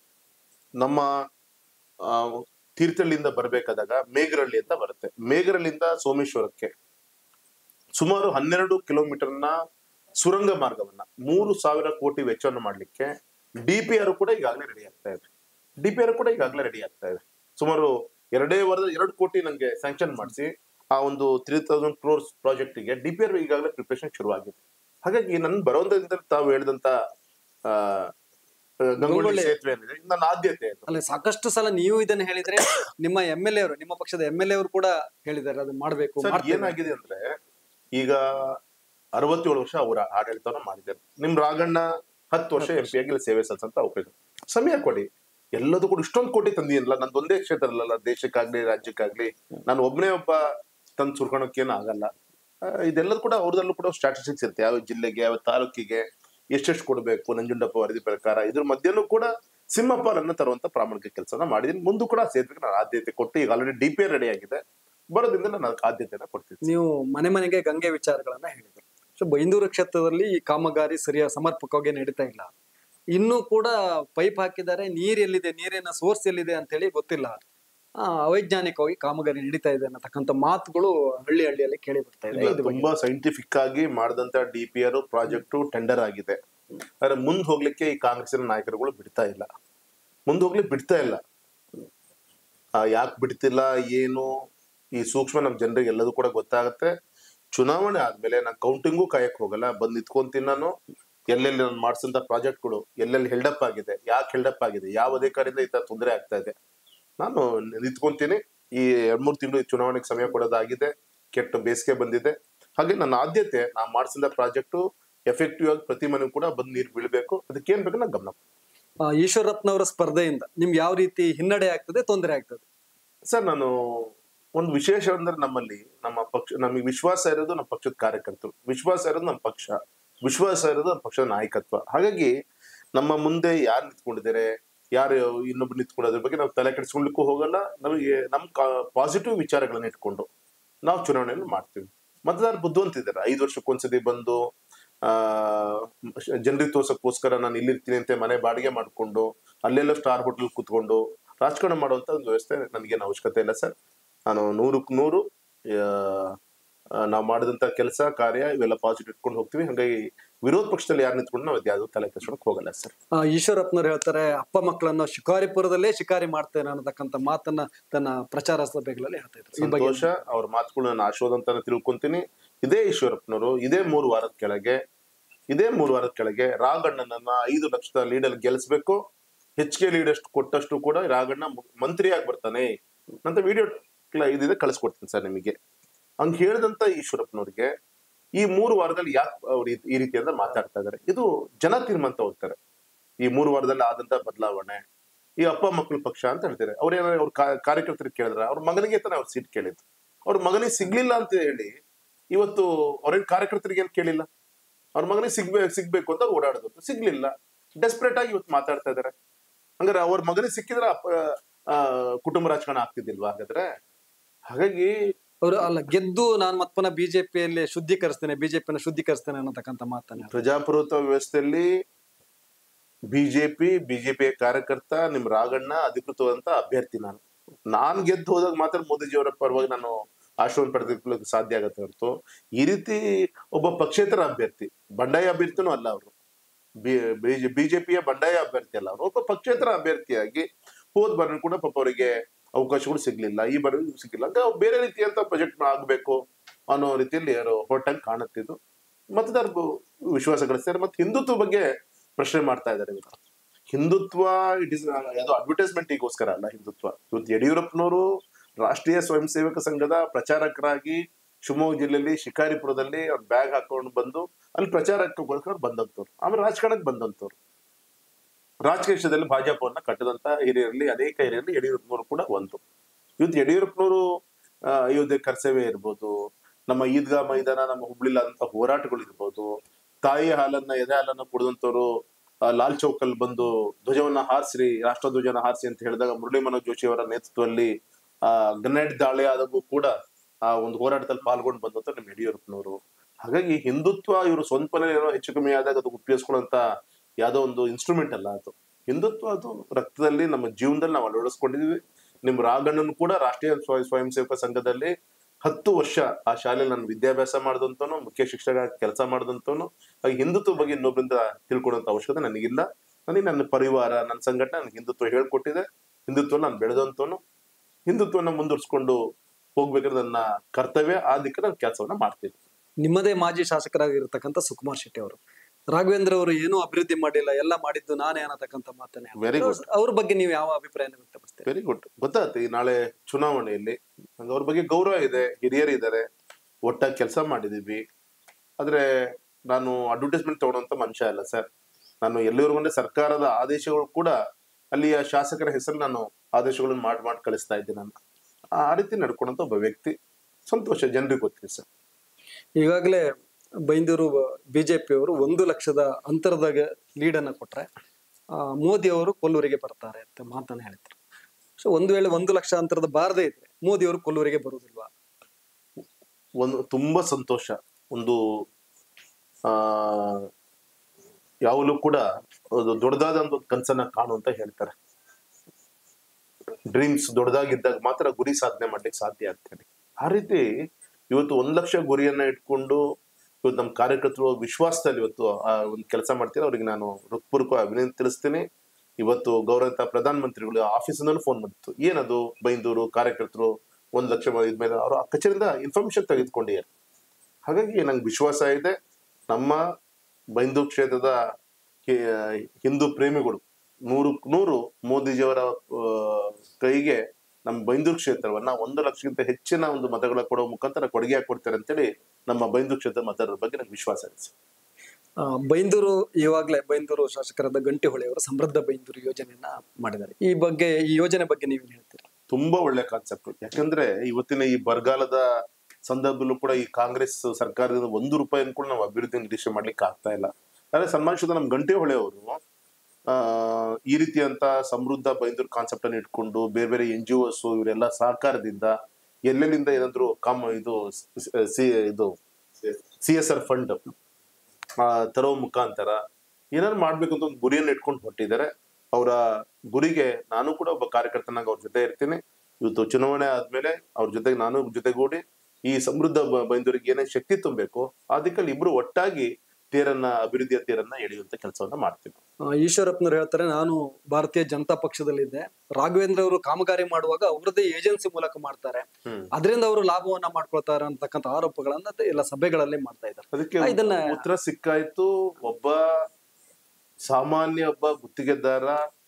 ನಮ್ಮ ಆ, ತೀರ್ಥಹಳ್ಳಿಯಿಂದ ಬರ್ಬೇಕಾದಾಗ ಮೇಘರಳ್ಳಿ ಅಂತ ಬರುತ್ತೆ ಮೇಘರಳ್ಳಿಯಿಂದ ಸೋಮೇಶ್ವರಕ್ಕೆ ಸುಮಾರು ಹನ್ನೆರಡು ಕಿಲೋಮೀಟರ್ನ ಸುರಂಗ ಮಾರ್ಗವನ್ನ ಮೂರು ಸಾವಿರ ಕೋಟಿ ವೆಚ್ಚವನ್ನು ಮಾಡ್ಲಿಕ್ಕೆ ಡಿ ಪಿ ಆರ್ ಕೂಡ ಈಗಾಗಲೇ ರೆಡಿ ಆಗ್ತಾ ಇದೆ ಡಿ ಪಿ ಆರ್ ಕೂಡ ಈಗಾಗಲೇ ರೆಡಿ ಆಗ್ತಾ ಇದೆ ಸುಮಾರು ಎರಡೇ ವಾರದ ಎರಡು ಕೋಟಿ ನಂಗೆ ಸ್ಯಾಂಕ್ಷನ್ ಮಾಡಿಸಿ ಆ ಒಂದು ತ್ರೀ ತೌಸಂಡ್ ಕ್ರೋರ್ಸ್ ಪ್ರಾಜೆಕ್ಟಿಗೆ ಡಿ ಪಿ ಆರ್ ಈಗಾಗಲೇ ಪ್ರಿಪರೇಷನ್ ಶುರುವಾಗಿದೆ ಹಾಗಾಗಿ ನನ್ ಬರೋದ್ರಿಂದ ತಾವು ಹೇಳಿದಂತ ಆ, ಗಂಗೊಳ್ಳಿ ಗಂಗೊಳ್ಳಿ. ಸೇತುವೆ ಏನಿದೆ ಇದು ನನ್ನ ಆದ್ಯತೆ ಅದು ಅಲ್ಲ ಸಾಕಷ್ಟು ಸಲ ನೀವು ಇದನ್ನ ಹೇಳಿದ್ರೆ ನಿಮ್ಮ ಎಂ ಎಲ್ ಎ ಅವರು ನಿಮ್ಮ ಪಕ್ಷದ ಎಂ ಎಲ್ ಎ ಅವರು ಕೂಡ ಹೇಳಿದ್ದಾರೆ ಅದು ಮಾಡ್ಬೇಕು ಸರ್ ಮಾಡ್ತೇವೆ. ಏನಾಗಿದೆ ಅಂದ್ರೆ ಈಗ ಅರವತ್ತೇಳು ವರ್ಷ ಅವರ ಆಡಳಿತವನ್ನ ಮಾಡಿದ್ದಾರೆ ನಿಮ್ ರಾಘಣ್ಣ ಹತ್ತು ವರ್ಷ ಎಂ ಪಿ ಆಗಿ ಇಲ್ಲಿ ಸೇವೆ ಸಲ್ಲಿಸಂತ ಅವಕಾಶ ಸಮಯ ಕೊಡಿ ಎಲ್ಲದೂ ಕೂಡ ಇಷ್ಟೊಂದು ಕೋಟಿ ತಂದಿಲ್ಲ ನಂದು ಒಂದೇ ಕ್ಷೇತ್ರ ಅಲ್ಲಲ್ಲ ದೇಶಕ್ಕಾಗ್ಲಿ ರಾಜ್ಯಕ್ಕಾಗ್ಲಿ ನಾನು ಒಬ್ಬನೇ ಒಬ್ಬ ತಂದು ಸುರ್ಕೊಳಕ್ಕೇನು ಆಗಲ್ಲ ಆ, ಇದೆಲ್ಲದೂ ಕೂಡ ಅವ್ರದಲ್ಲೂ ಕೂಡ ಸ್ಟ್ರಾಟಜಿಕ್ಸ್ ಇರುತ್ತೆ ಯಾವ ಜಿಲ್ಲೆಗೆ ಯಾವ ತಾಲೂಕಿಗೆ ಎಷ್ಟೆಷ್ಟು ಕೊಡಬೇಕು ನಂಜುಂಡಪ್ಪ ವರದಿ ಪ್ರಕಾರ ಇದ್ರ ಮಧ್ಯನೂ ಕೂಡ ಸಿಂಹಪಾಲನ್ನ ತರುವಂತ ಪ್ರಾಮಾಣಿಕ ಕೆಲಸನ ಮಾಡಿದೀನಿ ಮುಂದೂ ಕೂಡ ಆ ಸೇತುವೆಗೆ ನಾನು ಆದ್ಯತೆ ಕೊಟ್ಟು ಈಗ ಆಲ್ರೆಡಿ ಡಿ ಪಿ ರೆಡಿ ಆಗಿದೆ ಬರೋದ್ರಿಂದ ನಾನು ಅದಕ್ಕೆ ಆದ್ಯತೆನ ಕೊಡ್ತೀನಿ ನೀವು ಮನೆ ಮನೆಗೆ ಗಂಗೆ ವಿಚಾರಗಳನ್ನ ಹೇಳಿದ್ರು ಸೊ ಬೈಂದೂರು ಕ್ಷೇತ್ರದಲ್ಲಿ ಈ ಕಾಮಗಾರಿ ಸರಿಯಾಗಿ ಸಮರ್ಪಕವಾಗಿ ನಡೀತಾ ಇಲ್ಲ ಇನ್ನೂ ಕೂಡ ಪೈಪ್ ಹಾಕಿದ್ದಾರೆ ನೀರ್ ಎಲ್ಲಿದೆ ನೀರಿನ ಸೋರ್ಸ್ ಎಲ್ಲಿದೆ ಅಂತ ಹೇಳಿ ಗೊತ್ತಿಲ್ಲ ಆ, ಅವೈಜ್ಞಾನಿಕವಾಗಿ ಕಾಮಗಾರಿ ನಡೀತಾ ಇದೆ ಅನ್ನತಕ್ಕಂಥ ಮಾತುಗಳು ಹಳ್ಳಿ ಹಳ್ಳಿಯಲ್ಲಿ ಕೇಳಿ ಬರ್ತಾ ಇದೆ ಇಲ್ಲ, ಇದು ಬಗ್ಗೆ. ತುಂಬಾ ಸೈಂಟಿಫಿಕ್ ಆಗಿ ಮಾಡಿದಂತ D P R project tender ಆಗಿದೆ ಆದ್ರೆ ಮುಂದ್ ಹೋಗ್ಲಿಕ್ಕೆ ಈ ಕಾಂಗ್ರೆಸ್ಸಿನ ನಾಯಕರುಗಳು ಬಿಡ್ತಾ ಇಲ್ಲ ಮುಂದ್ ಹೋಗ್ಲಿಕ್ಕೆ ಬಿಡ್ತಾ ಇಲ್ಲ ಯಾಕೆ ಬಿಡ್ತಿಲ್ಲ ಏನು ಈ ಸೂಕ್ಷ್ಮ ನಮ್ ಜನರಿಗೆ ಎಲ್ಲದೂ ಕೂಡ ಗೊತ್ತಾಗತ್ತೆ ಚುನಾವಣೆ ಆದ್ಮೇಲೆ ನಾನು ಕೌಂಟಿಂಗು ಕಾಯಕ್ ಹೋಗಲ್ಲ ಬಂದ್ ನಿಂತ್ಕೊಂತೀನಿ ನಾನು ಎಲ್ಲೆಲ್ಲಿ ನಾನು ಮಾಡಿಸಿದಂತ ಪ್ರಾಜೆಕ್ಟ್ಗಳು ಎಲ್ಲೆಲ್ಲಿ ಹೆಲ್ಡಪ್ ಆಗಿದೆ ಯಾಕೆ ಹೆಲ್ಡಪ್ ಆಗಿದೆ ಯಾವ ಅಧಿಕಾರಿಯಿಂದ ಈ ತರ ತೊಂದರೆ ಆಗ್ತಾ ಇದೆ ನಾನು ನಿಂತ್ಕೊಂತೀನಿ ಈ ಎರಡ್ ಮೂರು ತಿಂಗಳು ಚುನಾವಣೆಗೆ ಸಮಯ ಕೊಡೋದಾಗಿದೆ ಕೆಟ್ಟ ಬೇಸಿಗೆ ಬಂದಿದೆ ಹಾಗೆ ನನ್ನ ಆದ್ಯತೆ ನಾ ಮಾಡಿಸಿದ ಪ್ರಾಜೆಕ್ಟ್ ಎಫೆಕ್ಟಿವ್ ಆಗಿ ಪ್ರತಿ ಮನೆಗೂ ಕೂಡ ಬಂದು ನೀರು ಬೀಳ್ಬೇಕು ಅದಕ್ಕೆ ಏನ್ ಬೇಕು ನಾನು ಗಮನ ಕೊಡ್ತೀನಿ. ಆ, ಈಶ್ವರಪ್ಪನವರ ಸ್ಪರ್ಧೆಯಿಂದ ನಿಮ್ಗೆ ಯಾವ ರೀತಿ ಹಿನ್ನಡೆ ಆಗ್ತದೆ ತೊಂದರೆ ಆಗ್ತದೆ ಸರ್ ನಾನು ಒಂದು ವಿಶೇಷ ಅಂದ್ರೆ ನಮ್ಮಲ್ಲಿ ನಮ್ಮ ಪಕ್ಷ ನಮಗೆ ವಿಶ್ವಾಸ ಇರೋದು ನಮ್ಮ ಪಕ್ಷದ ಕಾರ್ಯಕರ್ತರು ವಿಶ್ವಾಸ ಇರೋದು ನಮ್ಮ ಪಕ್ಷ ವಿಶ್ವಾಸ ಇರೋದು ನಮ್ಮ ಪಕ್ಷದ ನಾಯಕತ್ವ ಹಾಗಾಗಿ ನಮ್ಮ ಮುಂದೆ ಯಾರು ನಿಂತ್ಕೊಂಡಿದ್ದಾರೆ ಯಾರು ಇನ್ನೊಬ್ರು ನಿಂತ್ಕೊಳ್ಳೋದ್ರ ಬಗ್ಗೆ ನಾವು ತಲೆ ಕೆಡಿಸ್ಕೊಳ್ಲಿಕ್ಕೂ ಹೋಗಲ್ಲ ನಮಗೆ ನಮ್ಮ ಪಾಸಿಟಿವ್ ವಿಚಾರಗಳನ್ನ ಇಟ್ಕೊಂಡು ನಾವು ಚುನಾವಣೆಯನ್ನು ಮಾಡ್ತೀವಿ ಮತದಾರ ಬುದ್ಧಿವಂತಿದ್ದಾರೆ ಐದು ವರ್ಷಕ್ಕೊಂದ್ಸತಿ ಬಂದು ಆ ಜನರಿಗೆ ತೋರ್ಸಕ್ಕೋಸ್ಕರ ನಾನು ಇಲ್ಲಿರ್ತೀನಿ ಅಂತ ಮನೆ ಬಾಡಿಗೆ ಮಾಡ್ಕೊಂಡು ಅಲ್ಲೆಲ್ಲ ಸ್ಟಾರ್ ಹೋಟೆಲ್ ಕೂತ್ಕೊಂಡು ರಾಜಕಾರಣ ಮಾಡುವಂತ ಒಂದು ವ್ಯವಸ್ಥೆ ನನಗೇನು ಅವಶ್ಯಕತೆ ಇಲ್ಲ ಸರ್ ನಾನು ನೂರಕ್ಕೆ ನೂರು ಆ, ಆ, ನಾವು ಮಾಡಿದಂತ ಕೆಲಸ ಕಾರ್ಯ ಇವೆಲ್ಲ ಪಾಸಿಟಿವ್ ಇಟ್ಕೊಂಡು ಹೋಗ್ತೀವಿ ಹಾಗಾಗಿ ವಿರೋಧ ಪಕ್ಷದಲ್ಲಿ ಯಾರು ನಿಂತ್ಕೊಂಡು ನಾವು ಯಾವ್ದು ತಲೆ ಕೆಡ್ಸ್ಕೊಳಕ್ ಹೋಗಲ್ಲ ಸರ್ ಆ, ಈಶ್ವರಪ್ಪನವ್ರು ಹೇಳ್ತಾರೆ ಅಪ್ಪ ಮಕ್ಕಳನ್ನ ಶಿಕಾರಿಪುರದಲ್ಲೇ ಶಿಕಾರಿ ಮಾಡ್ತೇನೆ ಅನ್ನತಕ್ಕಂಥ ಮಾತನ್ನ ತನ್ನ ಪ್ರಚಾರ ಸಭೆಗಳಲ್ಲಿ ಹೇಳ್ತಾ ಇದ್ರು ಈ ಬಗ್ಗೆ ಸಂತೋಷ ಅವ್ರ ಮಾತುಗಳು ನಾನು ಆಶೋದ ಅಂತ ತಿಳ್ಕೊಂತೀನಿ ಇದೇ ಈಶ್ವರಪ್ಪನವರು ಇದೇ ಮೂರು ವಾರದ ಕೆಳಗೆ ಇದೇ ಮೂರು ವಾರದ ಕೆಳಗೆ ರಾಘಣ್ಣನನ್ನ ಐದು ಲಕ್ಷದ ಲೀಡಲ್ಲಿ ಗೆಲ್ಲಿಸ್ಬೇಕು ಹೆಚ್ಚಿಗೆ ಲೀಡ್ ಅಷ್ಟು ಕೊಟ್ಟಷ್ಟು ಕೂಡ ರಾಘಣ್ಣ ಮು- ಮಂತ್ರಿಯಾಗಿ ಬರ್ತಾನೆ ಅಂತ ವಿಡಿಯೋ ಇದಿದೆ ಕಳಿಸ್ಕೊಡ್ತೀನಿ ಸರ್ ನಿಮಗೆ ಹಂಗ್ ಹೇಳ್ದಂತ ಈಶ್ವರಪ್ಪನವ್ರಿಗೆ ಈ ಮೂರು ವಾರದಲ್ಲಿ ಯಾಕೆ ಅವ್ರು ಈ- ಈ ರೀತಿಯಿಂದ ಮಾತಾಡ್ತಾ ಇದಾರೆ ಇದು ಜನ ತೀರ್ಮಾನ ಹೋಗ್ತಾರೆ ಈ ಮೂರು ವಾರದಲ್ಲಿ ಆದಂತ ಬದಲಾವಣೆ ಈ ಅಪ್ಪ ಮಕ್ಕಳ ಪಕ್ಷ ಅಂತ ಹೇಳ್ತಾರೆ ಅವ್ರೇನ ಅವ್ರ ಕಾ- ಕಾರ್ಯಕರ್ತರಿಗೆ ಕೇಳಿದ್ರ ಅವ್ರ ಮಗನಿಗೆ ತಾನೆ ಅವ್ರ ಸೀಟ್ ಕೇಳಿದ್ರು ಅವ್ರ ಮಗನಿಗೆ ಸಿಗ್ಲಿಲ್ಲ ಅಂತ ಹೇಳಿ ಇವತ್ತು ಅವ್ರೇನ್ ಕಾರ್ಯಕರ್ತರಿಗೆ ಏನ್ ಕೇಳಿಲ್ಲ ಅವ್ರ ಮಗನಿಗೆ ಸಿಗ್ಬೇಕು ಸಿಗ್ಬೇಕು ಅಂತ ಓಡಾಡಿದ್ರು ಸಿಗ್ಲಿಲ್ಲ ಡೆಸ್ಪರೇಟ್ ಆಗಿ ಇವತ್ತು ಮಾತಾಡ್ತಾ ಇದಾರೆ ಹಂಗಾರೆ ಅವ್ರ ಮಗನಿಗೆ ಸಿಕ್ಕಿದ್ರೆ ಅಪ್ಪ ಆ, ಕುಟುಂಬ ರಾಜಕಾರಣ ಆಗ್ತಿದ್ದಿಲ್ವಾ ಹಾಗಾದ್ರೆ ಹಾಗಾಗಿ ಅವರು ಅಲ್ಲ ಗೆದ್ದು ನಾನು ಮತ್ ಪುನಃ ಬಿಜೆಪಿಯಲ್ಲಿ ಶುದ್ಧೀಕರಿಸ್ತೇನೆ ಬಿಜೆಪಿನ ಶುದ್ಧೀಕರಿಸ್ತೇನೆ ಅನ್ನತಕ್ಕಂಥ ಮಾತನ್ನ ಪ್ರಜಾಪ್ರಭುತ್ವ ವ್ಯವಸ್ಥೆಯಲ್ಲಿ ಬಿಜೆಪಿ ಬಿಜೆಪಿಯ ಕಾರ್ಯಕರ್ತ ನಿಮ್ ರಾಘಣ್ಣ ಅಧಿಕೃತವಾದಂತ ಅಭ್ಯರ್ಥಿ ನಾನು ನಾನ್ ಗೆದ್ದು ಹೋದಾಗ ಮಾತ್ರ ಮೋದಿಜಿಯವರ ಪರವಾಗಿ ನಾನು ಆಶ್ರಮ ಪಡೆದುಕೊಳ್ಳಕ್ಕೆ ಸಾಧ್ಯ ಆಗತ್ತೆ ಹೊರತು ಈ ರೀತಿ ಒಬ್ಬ ಪಕ್ಷೇತರ ಅಭ್ಯರ್ಥಿ ಬಂಡಾಯ ಅಭ್ಯರ್ಥಿನೂ ಅಲ್ಲ ಅವರು ಬಿಜೆಪಿಯ ಬಂಡಾಯ ಅಭ್ಯರ್ಥಿ ಅಲ್ಲ ಅವರು ಒಬ್ಬ ಪಕ್ಷೇತರ ಅಭ್ಯರ್ಥಿಯಾಗಿ ಹೋದ್ ಬಾರಿ ಕೂಡ ಪಾಪ ಅವರಿಗೆ ಅವಕಾಶಗಳು ಸಿಗ್ಲಿಲ್ಲ ಈ ಬಾರಿ ಸಿಕ್ಕಿಲ್ಲ ಹಂಗ ಅವ್ರು ಬೇರೆ ರೀತಿಯಂತ ಪ್ರೊಜೆಕ್ಟ್ ಆಗ್ಬೇಕು ಅನ್ನೋ ರೀತಿಯಲ್ಲಿ ಅವರು ಹೊರಟಂಗೆ ಕಾಣುತ್ತಿದ್ದು ಮತದಾರರು ವಿಶ್ವಾಸ ಗಳಿಸ್ತಾರೆ ಮತ್ತೆ ಹಿಂದುತ್ವ ಬಗ್ಗೆ ಪ್ರಶ್ನೆ ಮಾಡ್ತಾ ಇದ್ದಾರೆ ಇವರು ಹಿಂದುತ್ವ ಇಟ್ ಇಸ್ ಯಾವುದೋ ಅಡ್ವರ್ಟೈಸ್ಮೆಂಟಿಗೋಸ್ಕರ ಅಲ್ಲ ಹಿಂದುತ್ವ ಇವತ್ತು ಯಡಿಯೂರಪ್ಪನವರು ರಾಷ್ಟ್ರೀಯ ಸ್ವಯಂ ಸೇವಕ ಸಂಘದ ಪ್ರಚಾರಕರಾಗಿ ಶಿವಮೊಗ್ಗ ಜಿಲ್ಲೆಯಲ್ಲಿ ಶಿಕಾರಿಪುರದಲ್ಲಿ ಅವ್ರ ಬ್ಯಾಗ್ ಹಾಕೊಂಡು ಬಂದು ಅಲ್ಲಿ ಪ್ರಚಾರಕ್ಕೋಸ್ಕರ ಬಂದಂತವ್ರು ಆಮೇಲೆ ರಾಜಕಾರಣಕ್ಕೆ ಬಂದಂತವ್ರು ರಾಜಕೀಯ ಕ್ಷೇತ್ರದಲ್ಲಿ ಭಾಜಪವನ್ನ ಕಟ್ಟದಂತ ಹಿರಿಯರಲ್ಲಿ ಅನೇಕ ಹಿರಿಯರಲ್ಲಿ ಯಡಿಯೂರಪ್ಪನವರು ಕೂಡ ಒಂದು ಇವತ್ತು ಯಡಿಯೂರಪ್ಪನವರು ಆ, ಅಯೋಧ್ಯೆ ಕರ್ಸೇವೆ ಇರ್ಬೋದು ನಮ್ಮ ಈದ್ಗಾ ಮೈದಾನ ನಮ್ಮ ಹುಬ್ಳಿಲಾದಂತ ಹೋರಾಟಗಳು ಇರ್ಬೋದು ತಾಯಿ ಹಾಲನ್ನ ಎದೆ ಹಾಲನ್ನ ಕುಡಿದಂತವ್ರು ಆ, ಲಾಲ್ ಚೌಕಲ್ಲಿ ಬಂದು ಧ್ವಜವನ್ನ ಹಾರಿಸ್ರಿ ರಾಷ್ಟ್ರ ಧ್ವಜನ ಹಾರಿಸಿ ಅಂತ ಹೇಳಿದಾಗ ಮುರಳಿ ಮನೋಜ್ ಜೋಶಿ ಅವರ ನೇತೃತ್ವದಲ್ಲಿ ಆ ಗ್ರೆನೇಡ್ ದಾಳಿ ಆದಾಗೂ ಕೂಡ ಆ ಒಂದು ಹೋರಾಟದಲ್ಲಿ ಪಾಲ್ಗೊಂಡು ಬಂದಂತ ನಮ್ಮ ಯಡಿಯೂರಪ್ಪನವರು ಹಾಗಾಗಿ ಹಿಂದುತ್ವ ಇವರು ಸ್ವಂತ ಏನೋ ಹೆಚ್ಚು ಕಮ್ಮಿ ಆದಾಗ ಅದು ಉಪಯೋಗಿಸ್ಕೊಳ್ಳೋಂತ ಯಾವ್ದೋ ಒಂದು ಇನ್ಸ್ಟ್ರೂಮೆಂಟ್ ಅಲ್ಲ ಅದು ಹಿಂದುತ್ವ ಅದು ರಕ್ತದಲ್ಲಿ ನಮ್ಮ ಜೀವನದಲ್ಲಿ ನಾವು ಅಳವಡಿಸ್ಕೊಂಡಿದೀವಿ ನಿಮ್ ರಾಘಣ್ಣನು ಕೂಡ ರಾಷ್ಟ್ರೀಯ ಸ್ವ- ಸ್ವಯಂ ಸೇವಕ ಸಂಘದಲ್ಲಿ ಹತ್ತು ವರ್ಷ ಆ ಶಾಲೆಯಲ್ಲಿ ನಾನು ವಿದ್ಯಾಭ್ಯಾಸ ಮಾಡಿದಂತವನು ಮುಖ್ಯ ಶಿಕ್ಷಕ ಕೆಲಸ ಮಾಡಿದಂತವನು ಹಾಗೆ ಹಿಂದುತ್ವ ಬಗ್ಗೆ ಇನ್ನೊಬ್ಬರಿಂದ ತಿಳ್ಕೊಳ್ಳೋಂತ ಅವಶ್ಯಕತೆ ನನಗಿಲ್ಲ ನನಗೆ ನನ್ನ ಪರಿವಾರ ನನ್ನ ಸಂಘಟನೆ ನನಗೆ ಹಿಂದುತ್ವ ಹೇಳ್ಕೊಟ್ಟಿದೆ ಹಿಂದುತ್ವ ನಾನು ಬೆಳೆದಂತವನು ಹಿಂದುತ್ವನ ಮುಂದುವರ್ಸ್ಕೊಂಡು ಹೋಗ್ಬೇಕಾದ್ರೆ ನನ್ನ ಕರ್ತವ್ಯ ಆ ದಿಕ್ಕ ನಾನು ಕೆಲಸವನ್ನ ಮಾಡ್ತೀನಿ ನಿಮ್ಮದೇ ಮಾಜಿ ಶಾಸಕರಾಗಿರ್ತಕ್ಕಂಥ ಸುಕುಮಾರ್ ಶೆಟ್ಟಿ ಅವರು ರಾಘವೇಂದ್ರ ಅವರು ಏನೂ ಅಭಿವೃದ್ಧಿ ಮಾಡಿಲ್ಲ ಎಲ್ಲ ಮಾಡಿದ್ದು ನಾನೇ ಅನ್ನತಕ್ಕಂಥ ಮಾತನ್ನೇ Very good. ಅವ್ರ ಬಗ್ಗೆ ನೀವು ಯಾವ ಅಭಿಪ್ರಾಯನ ವ್ಯಕ್ತಪಡಿಸ್ತೇವೆ ವೆರಿ ಗುಡ್ ಗೊತ್ತಾಯ್ತು ಈ ನಾಳೆ ಚುನಾವಣೆಯಲ್ಲಿ ನಂಗೆ ಅವ್ರ ಬಗ್ಗೆ ಗೌರವ ಇದೆ ಹಿರಿಯರು ಇದ್ದಾರೆ ಒಟ್ಟಾಗಿ ಕೆಲಸ ಮಾಡಿದೀವಿ ಆದ್ರೆ ನಾನು ಅಡ್ವರ್ಟೈಸ್ಮೆಂಟ್ ತಗೊಳ್ಳೋಂತ ಮನುಷ್ಯ ಅಲ್ಲ ಸರ್ ನಾನು ಎಲ್ಲಿವರೆಗೂ ಅಂದ್ರೆ ಸರ್ಕಾರದ ಆದೇಶಗಳು ಕೂಡ ಅಲ್ಲಿಯ ಶಾಸಕರ ಹೆಸರು ನಾನು ಆದೇಶಗಳನ್ನು ಮಾಡಿ ಮಾಡಿ ಕಳಿಸ್ತಾ ಇದ್ದೆ ನಾನು ಆ ರೀತಿ ನಡ್ಕೊಂಡಂತ ಒಬ್ಬ ವ್ಯಕ್ತಿ ಸಂತೋಷ ಜನರಿಗೆ ಗೊತ್ತಿದೆ ಸರ್ ಈಗಾಗಲೇ ಬೈಂದೂರು ಬಿಜೆಪಿ ಅವರು ಒಂದು ಲಕ್ಷದ ಅಂತರದಾಗ ಲೀಡ್ ಅನ್ನ ಕೊಟ್ರೆ ಆ, ಮೋದಿ ಅವರು ಕೊಲ್ಲೂರಿಗೆ ಬರ್ತಾರೆ ಅಂತ ಮಾತನ್ನ ಹೇಳಿದ್ರು ಸೊ ಒಂದು ವೇಳೆ ಒಂದು ಲಕ್ಷ ಅಂತರದ ಬಾರದೇ ಇದ್ರೆ ಮೋದಿ ಅವರು ಕೊಲ್ಲೂರಿಗೆ ಬರುವುದಿಲ್ವಾ ಒಂದು ತುಂಬಾ ಸಂತೋಷ ಒಂದು ಆ ಯಾವಾಗಲೂ ಕೂಡ ಒಂದು ದೊಡ್ಡದಾದ ಒಂದು ಕನಸನ್ನ ಕಾಣು ಅಂತ ಹೇಳ್ತಾರೆ ಡ್ರೀಮ್ಸ್ ದೊಡ್ಡದಾಗಿದ್ದಾಗ ಮಾತ್ರ ಗುರಿ ಸಾಧನೆ ಮಾಡ್ಲಿಕ್ಕೆ ಸಾಧ್ಯ ಆಗ್ತದೆ ಆ ರೀತಿ ಇವತ್ತು ಒಂದ್ ಲಕ್ಷ ಗುರಿಯನ್ನ ಇಟ್ಕೊಂಡು ಇವತ್ತು ನಮ್ಮ ಕಾರ್ಯಕರ್ತರು ವಿಶ್ವಾಸದಲ್ಲಿ ಇವತ್ತು ಆ ಒಂದು ಕೆಲಸ ಮಾಡ್ತಾರೆ ಅವ್ರಿಗೆ ನಾನು ಹೃತ್ಪೂರ್ವಕ ಅಭಿನಂದನೆ ತಿಳಿಸ್ತೀನಿ ಇವತ್ತು ಗೌರವಿತ ಪ್ರಧಾನ ಮಂತ್ರಿಗಳು ಆಫೀಸಿಂದಲೂ ಫೋನ್ ಬಂದಿತ್ತು ಏನದು ಬೈಂದೂರು ಕಾರ್ಯಕರ್ತರು ಒಂದ್ ಲಕ್ಷ ಇದ್ಮೇಲೆ ಅವರು ಆ ಕಚೇರಿಯಿಂದ ಇನ್ಫಾರ್ಮೇಶನ್ ತೆಗೆದುಕೊಂಡಿದ್ದಾರೆ ಹಾಗಾಗಿ ನಂಗೆ ವಿಶ್ವಾಸ ಇದೆ ನಮ್ಮ ಬೈಂದೂರು ಕ್ಷೇತ್ರದ ಹಿ- ಹಿಂದೂ ಪ್ರೇಮಿಗಳು ನೂರು ನೂರು ಮೋದಿಜಿಯವರ ಆ, ಕೈಗೆ ನಮ್ಮ ಬೈಂದೂರು ಕ್ಷೇತ್ರವನ್ನ ಒಂದು ಲಕ್ಷಕ್ಕಿಂತ ಹೆಚ್ಚಿನ ಒಂದು ಮತಗಳ ಕೊಡೋ ಮುಖಾಂತರ ಕೊಡುಗೆ ಕೊಡ್ತಾರೆ ಅಂತೇಳಿ ನಮ್ಮ ಬೈಂದೂರು ಕ್ಷೇತ್ರ ಮತದಾರರ ಬಗ್ಗೆ ನಂಗೆ ವಿಶ್ವಾಸ ಇದೆ ಸರ್. ಆ, ಬೈಂದೂರು ಇವಾಗಲೇ ಬೈಂದೂರು ಶಾಸಕರಾದ ಗಂಟಿಹೊಳೆ ಅವರು ಸಮೃದ್ಧ ಬೈಂದೂರು ಯೋಜನೆಯನ್ನ ಮಾಡಿದ್ದಾರೆ ಈ ಬಗ್ಗೆ ಈ ಯೋಜನೆ ಬಗ್ಗೆ ನೀವೇನು ಹೇಳ್ತೀರಾ ತುಂಬಾ ಒಳ್ಳೆ ಕಾನ್ಸೆಪ್ಟ್ ಯಾಕಂದ್ರೆ ಇವತ್ತಿನ ಈ ಬರಗಾಲದ ಸಂದರ್ಭದಲ್ಲೂ ಕೂಡ ಈ ಕಾಂಗ್ರೆಸ್ ಸರ್ಕಾರದಿಂದ ಒಂದು ರೂಪಾಯಿನ ಕೂಡ ನಾವು ಅಭಿವೃದ್ಧಿ ನಿರೀಕ್ಷೆ ಮಾಡ್ಲಿಕ್ಕೆ ಆಗ್ತಾ ಇಲ್ಲ ಆದ್ರೆ ಸನ್ಮಾನಿಸಿದ ನಮ್ಮ ಗಂಟೆ ಹೊಳೆ ಅವರು ಆ ಈ ರೀತಿಯಂತ ಸಮೃದ್ಧ ಬೈಂದೂರು ಕಾನ್ಸೆಪ್ಟ್ ಅನ್ನು ಇಟ್ಕೊಂಡು ಬೇರೆ ಬೇರೆ ಎನ್ ಜಿ ಒಸ್ ಇವರೆಲ್ಲ ಸಹಕಾರದಿಂದ ಎಲ್ಲೆಲ್ಲಿಂದ ಏನಾದ್ರು ಕಾಮ ಇದು ಸ- ಸಿ ಇದು ಸಿ ಎಸ್ ಆರ್ ಫಂಡ್ ತರೋ ಮುಖಾಂತರ ಏನಾದ್ರು ಮಾಡ್ಬೇಕು ಅಂತ ಒಂದು ಗುರಿಯನ್ನು ಇಟ್ಕೊಂಡು ಹೊಟ್ಟಿದ್ದಾರೆ ಅವರ ಗುರಿಗೆ ನಾನು ಕೂಡ ಒಬ್ಬ ಕಾರ್ಯಕರ್ತನಾಗ ಅವ್ರ ಜೊತೆ ಇರ್ತೀನಿ ಇವತ್ತು ಚುನಾವಣೆ ಆದ್ಮೇಲೆ ಅವ್ರ ಜೊತೆಗೆ ನಾನು ಜೊತೆಗೂಡಿ ಈ ಸಮೃದ್ಧ ಬ- ಬೈಂದೂರಿಗೆ ಏನೇ ಶಕ್ತಿ ತುಂಬಬೇಕು ಆ ದಿಕ್ಕಲ್ಲಿ ಇಬ್ರು ಒಟ್ಟಾಗಿ ತೇರನ್ನ ಅಭಿವೃದ್ಧಿಯ ತೇರನ್ನ ಎಳೆಯುವಂತ ಕೆಲಸವನ್ನ ಮಾಡ್ತೀವಿ ಆ, ಈಶ್ವರಪ್ಪನವ್ರು ಹೇಳ್ತಾರೆ ನಾನು ಭಾರತೀಯ ಜನತಾ ಪಕ್ಷದಲ್ಲಿದ್ದೆ ರಾಘವೇಂದ್ರ ಅವರು ಕಾಮಗಾರಿ ಮಾಡುವಾಗ ಅವ್ರದ್ದೇ ಏಜೆನ್ಸಿ ಮೂಲಕ ಮಾಡ್ತಾರೆ ಹ್ಮ್. ಅದರಿಂದ ಅವರು ಲಾಭವನ್ನ ಮಾಡ್ಕೊಳ್ತಾರೆ ಅಂತಕ್ಕಂಥ ಆರೋಪಗಳನ್ನ ತ- ಎಲ್ಲ ಸಭೆಗಳಲ್ಲಿ ಮಾಡ್ತಾ ಇದ್ದಾರೆ ಅದಕ್ಕೆ ಆ, ಇದನ್ನ ಉತ್ತರ ಸಿಕ್ಕಾಯ್ತು ಒಬ್ಬ ಸಾಮಾನ್ಯ ಒಬ್ಬ ಗುತ್ತಿಗೆದಾರ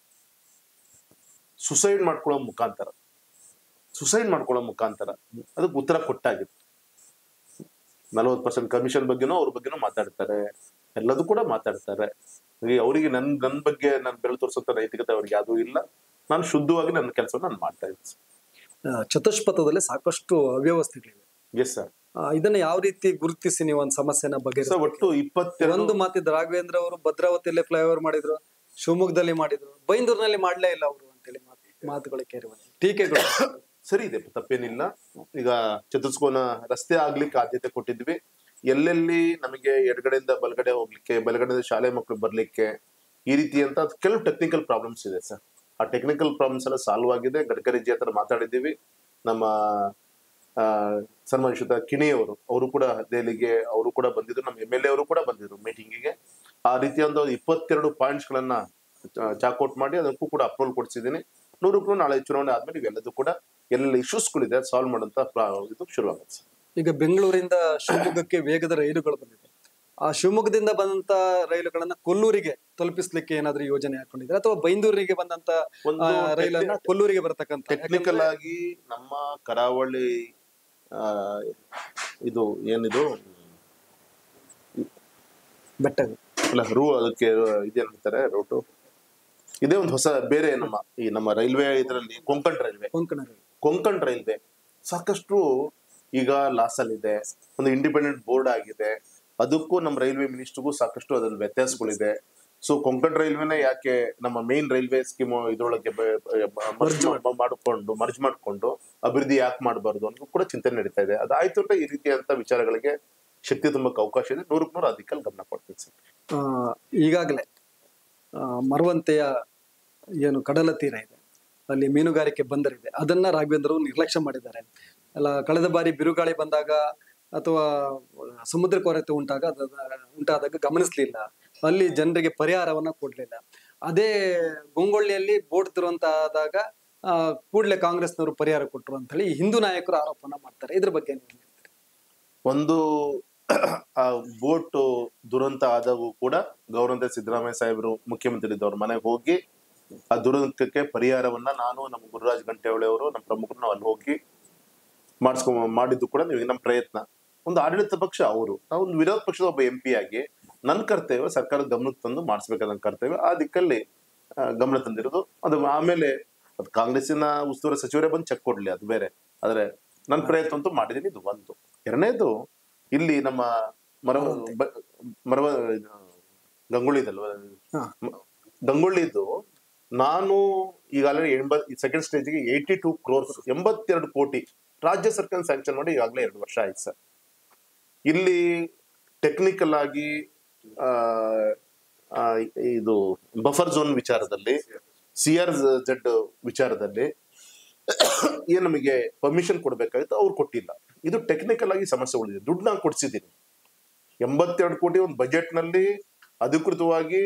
ಸುಸೈಡ್ ಮಾಡ್ಕೊಳ್ಳೋ ಮುಖಾಂತರ ಸುಸೈಡ್ ಮಾಡ್ಕೊಳ್ಳೋ ಮುಖಾಂತರ ಅದಕ್ಕೆ ಉತ್ತರ ಕೊಟ್ಟಾಗಿತ್ತು ನಲವತ್ತು ಪರ್ಸೆಂಟ್ ಕಮಿಷನ್ ಬಗ್ಗೆನೂ ಅವ್ರ ಬಗ್ಗೆನೂ ಮಾತಾಡ್ತಾರೆ ಎಲ್ಲದೂ ಕೂಡ ಮಾತಾಡ್ತಾರೆ ಹಾಗೆ ಅವರಿಗೆ ನನ್ ನನ್ನ ಬಗ್ಗೆ ನಾನು ಬೆಳೆ ತೋರಿಸೋಂಥ ನೈತಿಕತೆ ಅವ್ರಿಗೆ ಯಾವುದೂ ಇಲ್ಲ ನಾನು ಶುದ್ಧವಾಗಿ ನನ್ನ ಕೆಲಸವನ್ನು ನಾನು ಮಾಡ್ತಾ ಇದ್ದೀನಿ ಆ, ಚತುಷ್ಪಥದಲ್ಲಿ ಸಾಕಷ್ಟು ಅವ್ಯವಸ್ಥೆಗಳಿವೆ ಎಸ್ ಸರ್ ಆ, ಇದನ್ನ ಯಾವ ರೀತಿ ಗುರುತಿಸಿ ನೀವು ಒಂದು ಸಮಸ್ಯೆನ ಬಗೆಹರಿಸ ಸರ್ ಒಟ್ಟು ಇಪ್ಪತ್ತೆರಡು ಒಂದು ಮಾತಿದ್ದು ರಾಘವೇಂದ್ರ ಅವರು ಭದ್ರಾವತಿಯಲ್ಲೇ ಫ್ಲೈಓವರ್ ಮಾಡಿದ್ರು ಶಿವಮೊಗ್ಗದಲ್ಲಿ ಮಾಡಿದ್ರು ಬೈಂದೂರಿನಲ್ಲಿ ಮಾಡ್ಲೇ ಇಲ್ಲ ಅವರು ಅಂತೇಳಿ ಮಾತು ಮಾತುಗಳು ಕೇಳಿ ಬಂದಿದೆ. ಟೀಕೆಗಳು ಸರಿ ಇದೆ ತಪ್ಪೇನಿಲ್ಲ ಈಗ ಚತುರ್ಸ್ಕೋನ ರಸ್ತೆ ಆಗ್ಲಿಕ್ಕೆ ಆದ್ಯತೆ ಕೊಟ್ಟಿದ್ವಿ ಎಲ್ಲೆಲ್ಲಿ ನಮಗೆ ಎಡಗಡೆಯಿಂದ ಬಲಗಡೆ ಹೋಗ್ಲಿಕ್ಕೆ ಬಲಗಡೆಯಿಂದ ಶಾಲೆ ಮಕ್ಕಳು ಬರ್ಲಿಕ್ಕೆ ಈ ರೀತಿಯಂತ ಕೆಲವು ಟೆಕ್ನಿಕಲ್ ಪ್ರಾಬ್ಲಮ್ಸ್ ಇದೆ ಸರ್ ಆ ಟೆಕ್ನಿಕಲ್ ಪ್ರಾಬ್ಲಮ್ಸ್ ಎಲ್ಲ ಸಾಲ್ವ್ ಆಗಿದೆ ಗಡ್ಕರಿ ಜಿ ಹತ್ರ ಮಾತಾಡಿದ್ದೀವಿ ನಮ್ಮ ಆ, ಸನ್ಮಾನಿಸಿದ ಕಿಣಿಯವರು ಅವರು ಕೂಡ ದೆಹಲಿಗೆ ಅವರು ಕೂಡ ಬಂದಿದ್ರು ನಮ್ಮ ಎಮ್ ಎಲ್ ಎ ಅವರು ಕೂಡ ಬಂದಿದ್ರು ಮೀಟಿಂಗಿಗೆ ಆ ರೀತಿಯ ಒಂದು ಇಪ್ಪತ್ತೆರಡು ಪಾಯಿಂಟ್ಸ್ ಗಳನ್ನ ಚಾಕೌಟ್ ಮಾಡಿ ಅದಕ್ಕೂ ಕೂಡ ಅಪ್ರೂವಲ್ ಕೊಡಿಸಿದ್ದೀನಿ ನೂರಕ್ಕೂ ನಾಳೆ ಚುನಾವಣೆ ಆದ್ಮೇಲೆ ಇವೆಲ್ಲದೂ ಕೂಡ ಎಲ್ಲ ಇಶ್ಯೂಸ್ಗಳಿದೆ ಸಾಲ್ವ್ ಮಾಡುವಂತ ಪ್ರಾ- ಇದು ಶುರುವಾಗುತ್ತೆ ಸರ್. ಈಗ ಬೆಂಗಳೂರಿಂದ ಶಿವಮೊಗ್ಗಕ್ಕೆ ವೇಗದ ರೈಲುಗಳು ಬಂದಿದೆ ಆ ಶಿವಮೊಗ್ಗದಿಂದ ಬಂದಂತ ರೈಲುಗಳನ್ನ ಕೊಲ್ಲೂರಿಗೆ ತಲುಪಿಸ್ಲಿಕ್ಕೆ ಏನಾದ್ರೂ ಯೋಜನೆ ಹಾಕೊಂಡಿದ್ರೆ ಅಥವಾ ಬೈಂದೂರಿಗೆ ಬಂದಂತ ಒಂದು ಆ, ರೈಲನ್ನ ಕೊಲ್ಲೂರಿಗೆ ಬರತಕ್ಕಂತ ಟೆಕ್ನಿಕಲ್ ಆಗಿ ನಮ್ಮ ಕರಾವಳಿ ಆ, ಇದು ಏನಿದು ಬೆಟ್ಟ ಅಲ್ಲ ರೂ ಅದಕ್ಕೆ ಇದೇನ್ ಅಂತಾರೆ ರೂಟು ಇದೇ ಒಂದು ಹೊಸ ಬೇರೆ ನಮ್ಮ ಈ ನಮ್ಮ ರೈಲ್ವೆ ಇದರಲ್ಲಿ Konkan railway Konkan rail Konkan railway ಸಾಕಷ್ಟು ಈಗ ಲಾಸ್ ಅಲ್ಲಿದೆ ಒಂದು ಇಂಡಿಪೆಂಡೆಂಟ್ ಬೋರ್ಡ್ ಆಗಿದೆ ಅದಕ್ಕೂ ನಮ್ಮ ರೈಲ್ವೆ ಮಿನಿಸ್ಟ್ರಿಗೂ ಸಾಕಷ್ಟು ಅದ್ರಲ್ಲಿ ವ್ಯತ್ಯಾಸಗಳಿದೆ ಸೊ ಕೊಂಕಣ್ ರೈಲ್ವೆನೇ ಯಾಕೆ ನಮ್ಮ ಮೇನ್ ರೈಲ್ವೆ ಸ್ಕೀಮ್ ಇದ್ರೊಳಗೆ ಮರ್ಜ್ ಮಾಡಿಕೊಂಡು ಮರ್ಜ್ ಮಾಡಿಕೊಂಡು ಅಭಿವೃದ್ಧಿ ಯಾಕೆ ಮಾಡಬಾರ್ದು ಅನ್ನೋ ಕೂಡ ಚಿಂತನೆ ನಡೀತಾ ಇದೆ ಅದಾಯ್ತು ಅಂದ್ರೆ ಈ ರೀತಿಯಂತ ವಿಚಾರಗಳಿಗೆ ಶಕ್ತಿ ತುಂಬಕ್ಕೆ ಅವಕಾಶ ಇದೆ ನೂರಕ್ಕೆ ನೂರು ಅದಕ್ಕೆ ಗಮನ ಕೊಡ್ತೀನಿ ಸರ್ ಆ, ಈಗಾಗಲೇ ಆ, ಮರವಂತೆಯ ಏನು ಕಡಲ ತೀರ ಇದೆ ಅಲ್ಲಿ ಮೀನುಗಾರಿಕೆ ಬಂದರಿದೆ ಅದನ್ನ ರಾಘವೇಂದ್ರ ಅವರು ನಿರ್ಲಕ್ಷ್ಯ ಮಾಡಿದ್ದಾರೆ ಅಲ್ಲ ಕಳೆದ ಬಾರಿ ಬಿರುಗಾಳಿ ಬಂದಾಗ ಅಥವಾ ಸಮುದ್ರ ಕೊರತೆ ಉಂಟಾಗ ಅದ- ಉಂಟಾದಾಗ ಗಮನಿಸ್ಲಿಲ್ಲ ಅಲ್ಲಿ ಜನರಿಗೆ ಪರಿಹಾರವನ್ನ ಕೊಡ್ಲಿಲ್ಲ ಅದೇ ಗೊಂಗೊಳ್ಳಿಯಲ್ಲಿ ಬೋಟ್ ದುರಂತ ಆದಾಗ ಆ, ಕೂಡ್ಲೆ ಕಾಂಗ್ರೆಸ್ನವರು ಪರಿಹಾರ ಕೊಟ್ಟರು ಅಂತ ಹೇಳಿ ಹಿಂದೂ ನಾಯಕರು ಆರೋಪನ ಮಾಡ್ತಾರೆ ಇದ್ರ ಬಗ್ಗೆ ನೀವು ಏನ್ ಹೇಳ್ತೀರಿ? ಒಂದು ಆ ಬೋಟ್ ದುರಂತ ಆದಾಗೂ ಕೂಡ ಗೌರವಂತ ಸಿದ್ದರಾಮಯ್ಯ ಸಾಹೇಬರು ಮುಖ್ಯಮಂತ್ರಿ ಇದ್ದವ್ರ ಮನೆಗೆ ಹೋಗಿ ಆ ದುರಂತಕ್ಕೆ ಪರಿಹಾರವನ್ನ ನಾನು ನಮ್ಮ ಗುರುರಾಜ್ ಗಂಟೆಹೊಳೆ ಅವರು ನಮ್ಮ ಪ್ರಮುಖರು ನಾವು ಅಲ್ಲಿ ಹೋಗಿ ಮಾಡಿಸ್ಕೊಂಡ್ ಮಾಡಿದ್ದು ಕೂಡ ನೀವು ನಮ್ಮ ಪ್ರಯತ್ನ ಒಂದು ಆಡಳಿತ ಪಕ್ಷ ಅವರು ನಾವು ಒಂದು ವಿರೋಧ ಪಕ್ಷದ ಒಬ್ಬ ಎಂ ಪಿ ಆಗಿ ನನ್ನ ಕರ್ತವ್ಯ ಸರ್ಕಾರದ ಗಮನಕ್ಕೆ ತಂದು ಮಾಡಿಸ್ಬೇಕಾದ ನನ್ನ ಕರ್ತವ್ಯ ಆ ದಿಕ್ಕಲ್ಲಿ ಆ, ಗಮನ ತಂದಿರೋದು ಅದು ಆಮೇಲೆ ಅದು ಕಾಂಗ್ರೆಸ್ಸಿನ ಉಸ್ತುವಾರಿ ಸಚಿವರೇ ಬಂದು ಚೆಕ್ ಕೊಡ್ಲಿ ಅದು ಬೇರೆ ಆದ್ರೆ ನನ್ನ ಪ್ರಯತ್ನ ಅಂತೂ ಮಾಡಿದ್ದೀನಿ ಇದು ಒಂದು ಎರಡನೇದು ಇಲ್ಲಿ ನಮ್ಮ ಮರವ ಬ- ಮರವ ಇದು ಗಂಗೊಳ್ಳಿದಲ್ವ ಹಾ. ಮ- ಗಂಗೊಳ್ಳಿದು ನಾನು ಈಗಾಗಲೇ ಎಂಬತ್ ಸೆಕೆಂಡ್ ಸ್ಟೇಜ್ಗೆ ಏಯ್ಟಿ ಟೂ ಕ್ರೋರ್ಸ್ ಎಂಬತ್ತೆರಡು ಕೋಟಿ ರಾಜ್ಯ ಸರ್ಕಾರ ಸ್ಯಾಂಕ್ಷನ್ ಮಾಡಿ ಈಗಾಗಲೇ ಎರಡು ವರ್ಷ ಆಯ್ತು ಸರ್ ಇಲ್ಲಿ ಟೆಕ್ನಿಕಲ್ ಆಗಿ ಆ, ಆ, ಇದು ಬಫರ್ ಝೋನ್ ವಿಚಾರದಲ್ಲಿ ಸಿ ಆರ್ ಜೆಡ್ ವಿಚಾರದಲ್ಲಿ ಏನ್ ನಮಗೆ ಪರ್ಮಿಷನ್ ಕೊಡ್ಬೇಕಾಗಿತ್ತು ಅವ್ರು ಕೊಟ್ಟಿಲ್ಲ ಇದು ಟೆಕ್ನಿಕಲ್ ಆಗಿ ಸಮಸ್ಯೆ ಉಳಿದಿದೆ ದುಡ್ಡು ನಾನು ಕೊಡ್ಸಿದ್ದೀನಿ ಎಂಬತ್ತೆರಡು ಕೋಟಿ ಒಂದು ಬಜೆಟ್ ನಲ್ಲಿ ಅಧಿಕೃತವಾಗಿ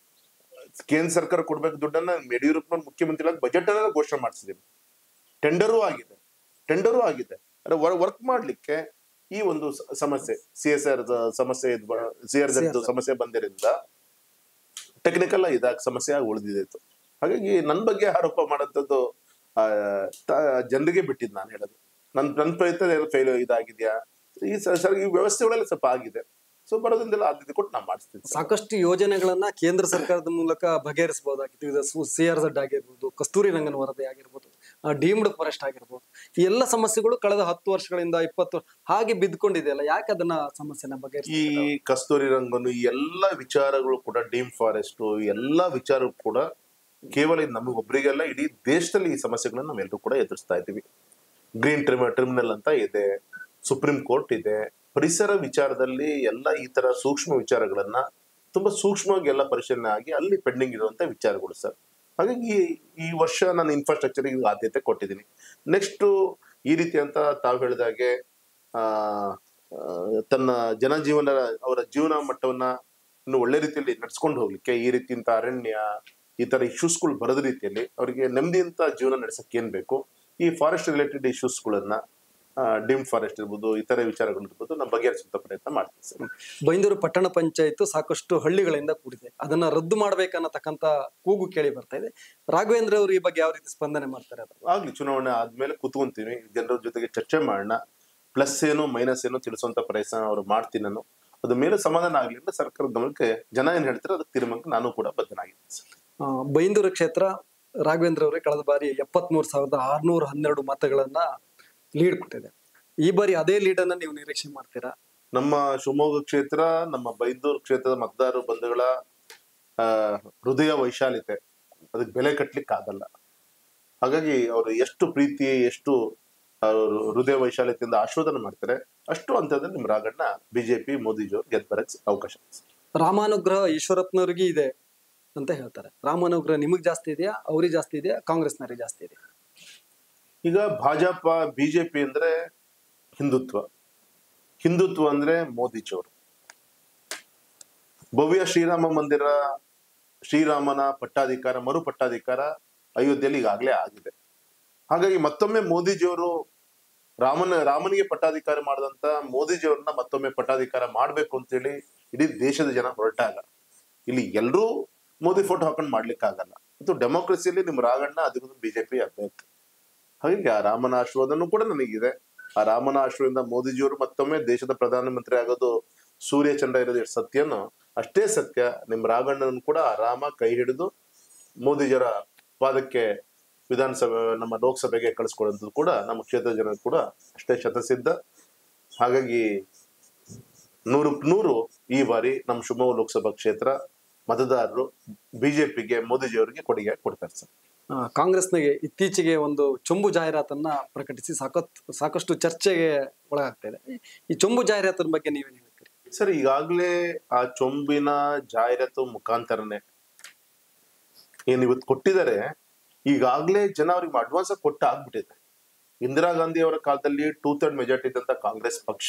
ಕೇಂದ್ರ ಸರ್ಕಾರ ಕೊಡ್ಬೇಕು ದುಡ್ಡನ್ನ ಯಡಿಯೂರಪ್ಪನ ಮುಖ್ಯಮಂತ್ರಿಗಳಾಗಿ ಬಜೆಟ್ ಅನ್ನ ಘೋಷಣೆ ಮಾಡಿಸಿದ್ದೀನಿ ಟೆಂಡರು ಆಗಿದೆ ಟೆಂಡರು ಆಗಿದೆ ಅಂದ್ರೆ ವರ್ಕ್ ಮಾಡ್ಲಿಕ್ಕೆ ಈ ಒಂದು ಸ- ಸಮಸ್ಯೆ ಸಿ ಎಸ್ ಆರ್ ಸಮಸ್ಯೆ ಸಿ ಆರ್ ಜೆಡ್ ಸಮಸ್ಯೆ ಬಂದಿರಿಂದ ಟೆಕ್ನಿಕಲ್ ಇದಾಗ ಸಮಸ್ಯೆ ಆಗಿ ಉಳಿದಿತ್ತು ಹಾಗಾಗಿ ನನ್ನ ಬಗ್ಗೆ ಆರೋಪ ಮಾಡೋಂಥದ್ದು ಆ, ತ- ಜನರಿಗೆ ಬಿಟ್ಟಿದ್ದು ನಾನು ಹೇಳೋದು ನನ್ನ ನನ್ನ ಪ್ರಯತ್ನ ಏನೋ ಫೇಲ್ ಇದಾಗಿದೆಯಾ ಈ ಸ- ಸರ್ ಈ ವ್ಯವಸ್ಥೆಗಳೆಲ್ಲ ಸ್ವಲ್ಪ ಆಗಿದೆ ಸೊ ಬರೋದ್ರಿಂದೆಲ್ಲ ಆದ್ಯತೆ ಕೊಟ್ಟು ನಾನು ಮಾಡಿಸ್ತೀನಿ ಸರ್. ಸಾಕಷ್ಟು ಯೋಜನೆಗಳನ್ನ ಕೇಂದ್ರ ಸರ್ಕಾರದ ಮೂಲಕ ಬಗೆಹರಿಸಬಹುದಾಗಿತ್ತು ಇದು ಸಿ ಆರ್ ಝಡ್ ಆಗಿರ್ಬೋದು ಕಸ್ತೂರಿ ರಂಗನ ವರದಿ ಆಗಿರ್ಬೋದು ಡೀಮ್ಡ್ ಫಾರೆಸ್ಟ್ ಆಗಿರ್ಬೋದು ಈ ಎಲ್ಲ ಸಮಸ್ಯೆಗಳು ಕಳೆದ ಹತ್ತು ವರ್ಷಗಳಿಂದ ಇಪ್ಪತ್ತು ಹಾಗೆ ಬಿದ್ಕೊಂಡಿದೆಯಲ್ಲ ಯಾಕೆ ಅದನ್ನ ಸಮಸ್ಯೆನ ಈ ಬಗೆಹರಿಸಿ ಕಸ್ತೂರಿ ರಂಗನು ಈ ಎಲ್ಲ ವಿಚಾರಗಳು ಕೂಡ ಡೀಮ್ ಫಾರೆಸ್ಟ್ ಎಲ್ಲ ವಿಚಾರ ಕೂಡ ಕೇವಲ ಇದು ನಮಗೊಬ್ಬರಿಗೆಲ್ಲ ಇಡೀ ದೇಶದಲ್ಲಿ ಈ ಸಮಸ್ಯೆಗಳನ್ನ ನಾವೆಲ್ಲರೂ ಕೂಡ ಎದುರಿಸ್ತಾ ಇದ್ದೀವಿ ಗ್ರೀನ್ ಟ್ರಿಮ್ ಟ್ರಿಮಿನಲ್ ಅಂತ ಇದೆ ಸುಪ್ರೀಂ ಕೋರ್ಟ್ ಇದೆ ಪರಿಸರ ವಿಚಾರದಲ್ಲಿ ಎಲ್ಲ ಈ ತರ ಸೂಕ್ಷ್ಮ ವಿಚಾರಗಳನ್ನ ತುಂಬಾ ಸೂಕ್ಷ್ಮವಾಗಿ ಎಲ್ಲ ಪರಿಶೀಲನೆ ಆಗಿ ಅಲ್ಲಿ ಪೆಂಡಿಂಗ್ ಇರುವಂತ ವಿಚಾರಗಳು ಸರ್ ಹಾಗಾಗಿ ಈ- ಈ ವರ್ಷ ನಾನು ಇನ್ಫ್ರಾಸ್ಟ್ರಕ್ಚರ್ ಆದ್ಯತೆ ಕೊಟ್ಟಿದ್ದೀನಿ ನೆಕ್ಸ್ಟ್ ಈ ರೀತಿ ಅಂತ ತಾವು ಹೇಳಿದಾಗೆ ಆ ಆ, ತನ್ನ ಜನಜೀವನ ಅವರ ಜೀವನ ಮಟ್ಟವನ್ನ ಇನ್ನು ಒಳ್ಳೆ ರೀತಿಯಲ್ಲಿ ನಡ್ಸ್ಕೊಂಡು ಹೋಗ್ಲಿಕ್ಕೆ ಈ ರೀತಿ ಇಂಥ ಅರಣ್ಯ ಈ ತರ ಇಶ್ಯೂಸ್ಗಳು ಬರದ ರೀತಿಯಲ್ಲಿ ಅವರಿಗೆ ನೆಮ್ಮದಿಯಂತ ಜೀವನ ನಡೆಸಕ್ಕೆ ಏನ್ ಬೇಕು ಈ ಫಾರೆಸ್ಟ್ ರಿಲೇಟೆಡ್ ಇಶ್ಯೂಸ್ಗಳನ್ನ ಡಿಮ್ ಫಾರೆಸ್ಟ್ ಇರ್ಬೋದು ಇತರೆ ವಿಚಾರಗಳು ಇರ್ಬೋದು ನಾವು ಬಗೆಹರಿಸುವಂತ ಪ್ರಯತ್ನ ಮಾಡ್ತೀವಿ ಸರ್ ಬೈಂದೂರು ಪಟ್ಟಣ ಪಂಚಾಯತ್ ಸಾಕಷ್ಟು ಹಳ್ಳಿಗಳಿಂದ ಕೂಡಿದೆ ಅದನ್ನ ರದ್ದು ಮಾಡ್ಬೇಕನ್ನತಕ್ಕಂತ ಕೂಗು ಕೇಳಿ ಬರ್ತಾ ಇದೆ ರಾಘವೇಂದ್ರ ಅವರು ಈ ಬಗ್ಗೆ ಯಾವ ರೀತಿ ಸ್ಪಂದನೆ ಮಾಡ್ತಾರೆ ಅದು ಆಗ್ಲಿ ಚುನಾವಣೆ ಆದ್ಮೇಲೆ ಕುತ್ಕೊಂತೀವಿ ಜನರ ಜೊತೆಗೆ ಚರ್ಚೆ ಮಾಡೋಣ ಪ್ಲಸ್ ಏನು ಮೈನಸ್ ಏನು ತಿಳಿಸುವಂತ ಪ್ರಯತ್ನ ಅವ್ರು ಮಾಡ್ತೀನಿ ನಾನು ಅದ್ರ ಮೇಲೆ ಸಮಾಧಾನ ಆಗ್ಲಿ ಅಂತ ಸರ್ಕಾರದ ಗಮನಕ್ಕೆ ಜನ ಏನ್ ಹೇಳ್ತಾರೆ ಅದಕ್ಕೆ ತೀರ್ಮಾನಕ್ಕೆ ನಾನು ಕೂಡ ಬದ್ಧನಾಗಿದ್ದೀನಿ ಸರ್ ಆ, ಬೈಂದೂರು ಕ್ಷೇತ್ರ ರಾಘವೇಂದ್ರ ಅವರೇ ಕಳೆದ ಬಾರಿ ಎಪ್ಪತ್ಮೂರು ಸಾವಿರದ ಆರ್ನೂರ ಹನ್ನೆರಡು ಮತಗಳನ್ನ ಲೀಡ್ ಕೊಟ್ಟಿದೆ ಈ ಬಾರಿ ಅದೇ ಲೀಡ್ ಅನ್ನ ನೀವು ನಿರೀಕ್ಷೆ ಮಾಡ್ತೀರಾ ನಮ್ಮ ಶಿವಮೊಗ್ಗ ಕ್ಷೇತ್ರ ನಮ್ಮ ಬೈಂದೂರು ಕ್ಷೇತ್ರದ ಮತದಾರರು ಬಂಧುಗಳ ಆ, ಹೃದಯ ವೈಶಾಲ್ಯತೆ ಅದಕ್ಕೆ ಬೆಲೆ ಕಟ್ಲಿಕ್ಕೆ ಆಗಲ್ಲ ಹಾಗಾಗಿ ಅವರು ಎಷ್ಟು ಪ್ರೀತಿ ಎಷ್ಟು ಅವರು ಹೃದಯ ವೈಶಾಲ್ಯತೆಯಿಂದ ಆಶೀರ್ವಾದನ ಮಾಡ್ತಾರೆ ಅಷ್ಟು ಹಂತದಲ್ಲಿ ನಿಮ್ ರಾಗಣ್ಣ ಬಿಜೆಪಿ ಮೋದಿಜಿಯವ್ರು ಗೆದ್ದು ಬರಕ್ಕೆ ಅವಕಾಶ ಇದೆ. ರಾಮಾನುಗ್ರಹ ಈಶ್ವರಪ್ಪನವ್ರಿಗೆ ಇದೆ ಅಂತ ಹೇಳ್ತಾರೆ ರಾಮಾನುಗ್ರಹ ನಿಮಗ್ ಜಾಸ್ತಿ ಇದೆಯಾ ಅವ್ರಿಗೆ ಜಾಸ್ತಿ ಇದೆಯಾ ಕಾಂಗ್ರೆಸ್ನವ್ರಿಗೆ ಜಾಸ್ತಿ ಇದೆ ಈಗ ಭಾಜಪ ಬಿಜೆಪಿ ಅಂದ್ರೆ ಹಿಂದುತ್ವ ಹಿಂದುತ್ವ ಅಂದ್ರೆ ಮೋದಿಜಿಯವರು ಭವ್ಯ ಶ್ರೀರಾಮ ಮಂದಿರ ಶ್ರೀರಾಮನ ಪಟ್ಟಾಧಿಕಾರ ಮರು ಪಟ್ಟಾಧಿಕಾರ ಅಯೋಧ್ಯೆಯಲ್ಲಿ ಈಗಾಗಲೇ ಆಗಿದೆ ಹಾಗಾಗಿ ಮತ್ತೊಮ್ಮೆ ಮೋದಿಜಿಯವರು ರಾಮನ ರಾಮನಿಗೆ ಪಟ್ಟಾಧಿಕಾರ ಮಾಡಿದಂತ ಮೋದಿಜಿಯವ್ರನ್ನ ಮತ್ತೊಮ್ಮೆ ಪಟ್ಟಾಧಿಕಾರ ಮಾಡ್ಬೇಕು ಅಂತೇಳಿ ಇಡೀ ದೇಶದ ಜನ ಹೊರಟಾಗ ಇಲ್ಲಿ ಎಲ್ಲರೂ ಮೋದಿ ಫೋಟೋ ಹಾಕೊಂಡು ಮಾಡ್ಲಿಕ್ಕಾಗಲ್ಲ ಮತ್ತು ಡೆಮೋಕ್ರಸಿಯಲ್ಲಿ ನಿಮ್ ರಾಗಣ್ಣ ಅದಕ್ಕೊಂದು ಬಿಜೆಪಿ ಅಭ್ಯರ್ಥಿ ಹಾಗಾಗಿ ಆ ರಾಮನ ಆಶೀರ್ವಾದನೂ ಕೂಡ ನನಗಿದೆ ಆ ರಾಮನ ಆಶೀರ್ವಾದದಿಂದ ಮೋದಿಜಿಯವರು ಮತ್ತೊಮ್ಮೆ ದೇಶದ ಪ್ರಧಾನಮಂತ್ರಿ ಆಗೋದು ಸೂರ್ಯ ಚಂದ್ರ ಇರೋದು ಎಷ್ಟು ಸತ್ಯನೋ ಅಷ್ಟೇ ಸತ್ಯ ನಿಮ್ ರಾಘಣ್ಣನ ಕೂಡ ಆ ರಾಮ ಕೈ ಹಿಡಿದು ಮೋದಿಜಿಯವರ ಪಾದಕ್ಕೆ ವಿಧಾನಸಭೆ ನಮ್ಮ ಲೋಕಸಭೆಗೆ ಕಳಿಸ್ಕೊಡುವಂಥದ್ದು ಕೂಡ ನಮ್ಮ ಕ್ಷೇತ್ರದ ಜನರು ಕೂಡ ಅಷ್ಟೇ ಶತಸಿದ್ಧ ಹಾಗಾಗಿ ನೂರು ನೂರು ಈ ಬಾರಿ ನಮ್ಮ ಶಿವಮೊಗ್ಗ ಲೋಕಸಭಾ ಕ್ಷೇತ್ರ ಮತದಾರರು ಬಿಜೆಪಿಗೆ ಮೋದಿಜಿಯವರಿಗೆ ಕೊಡುಗೆ ಕೊಡ್ತಾರೆ ಸರ್ ಆ, ಕಾಂಗ್ರೆಸ್ನಾಗೆ ಇತ್ತೀಚೆಗೆ ಒಂದು ಚೊಂಬು ಜಾಹೀರಾತನ್ನ ಪ್ರಕಟಿಸಿ ಸಾಕತ್ ಸಾಕಷ್ಟು ಚರ್ಚೆಗೆ ಒಳಗಾಗ್ತಾ ಇದೆ ಈ ಚೊಂಬು ಜಾಹೀರಾತಿನ ಬಗ್ಗೆ ನೀವೇನ್ ಹೇಳ್ತೀರಿ ಸರ್ ಈಗಾಗಲೇ ಆ ಚೊಂಬಿನ ಜಾಹೀರಾತು ಮುಖಾಂತರನೇ ಏನ್ ಇವತ್ತು ಕೊಟ್ಟಿದ್ದಾರೆ ಈಗಾಗಲೇ ಜನ ಅವ್ರಿಗೆ ಅಡ್ವಾನ್ಸ್ ಆಗಿ ಕೊಟ್ಟ ಆಗ್ಬಿಟ್ಟಿದೆ ಇಂದಿರಾ ಗಾಂಧಿ ಅವರ ಕಾಲದಲ್ಲಿ ಟೂ ಥರ್ಡ್ ಮೆಜಾರಿಟಿ ಇದ್ದಂತ ಕಾಂಗ್ರೆಸ್ ಪಕ್ಷ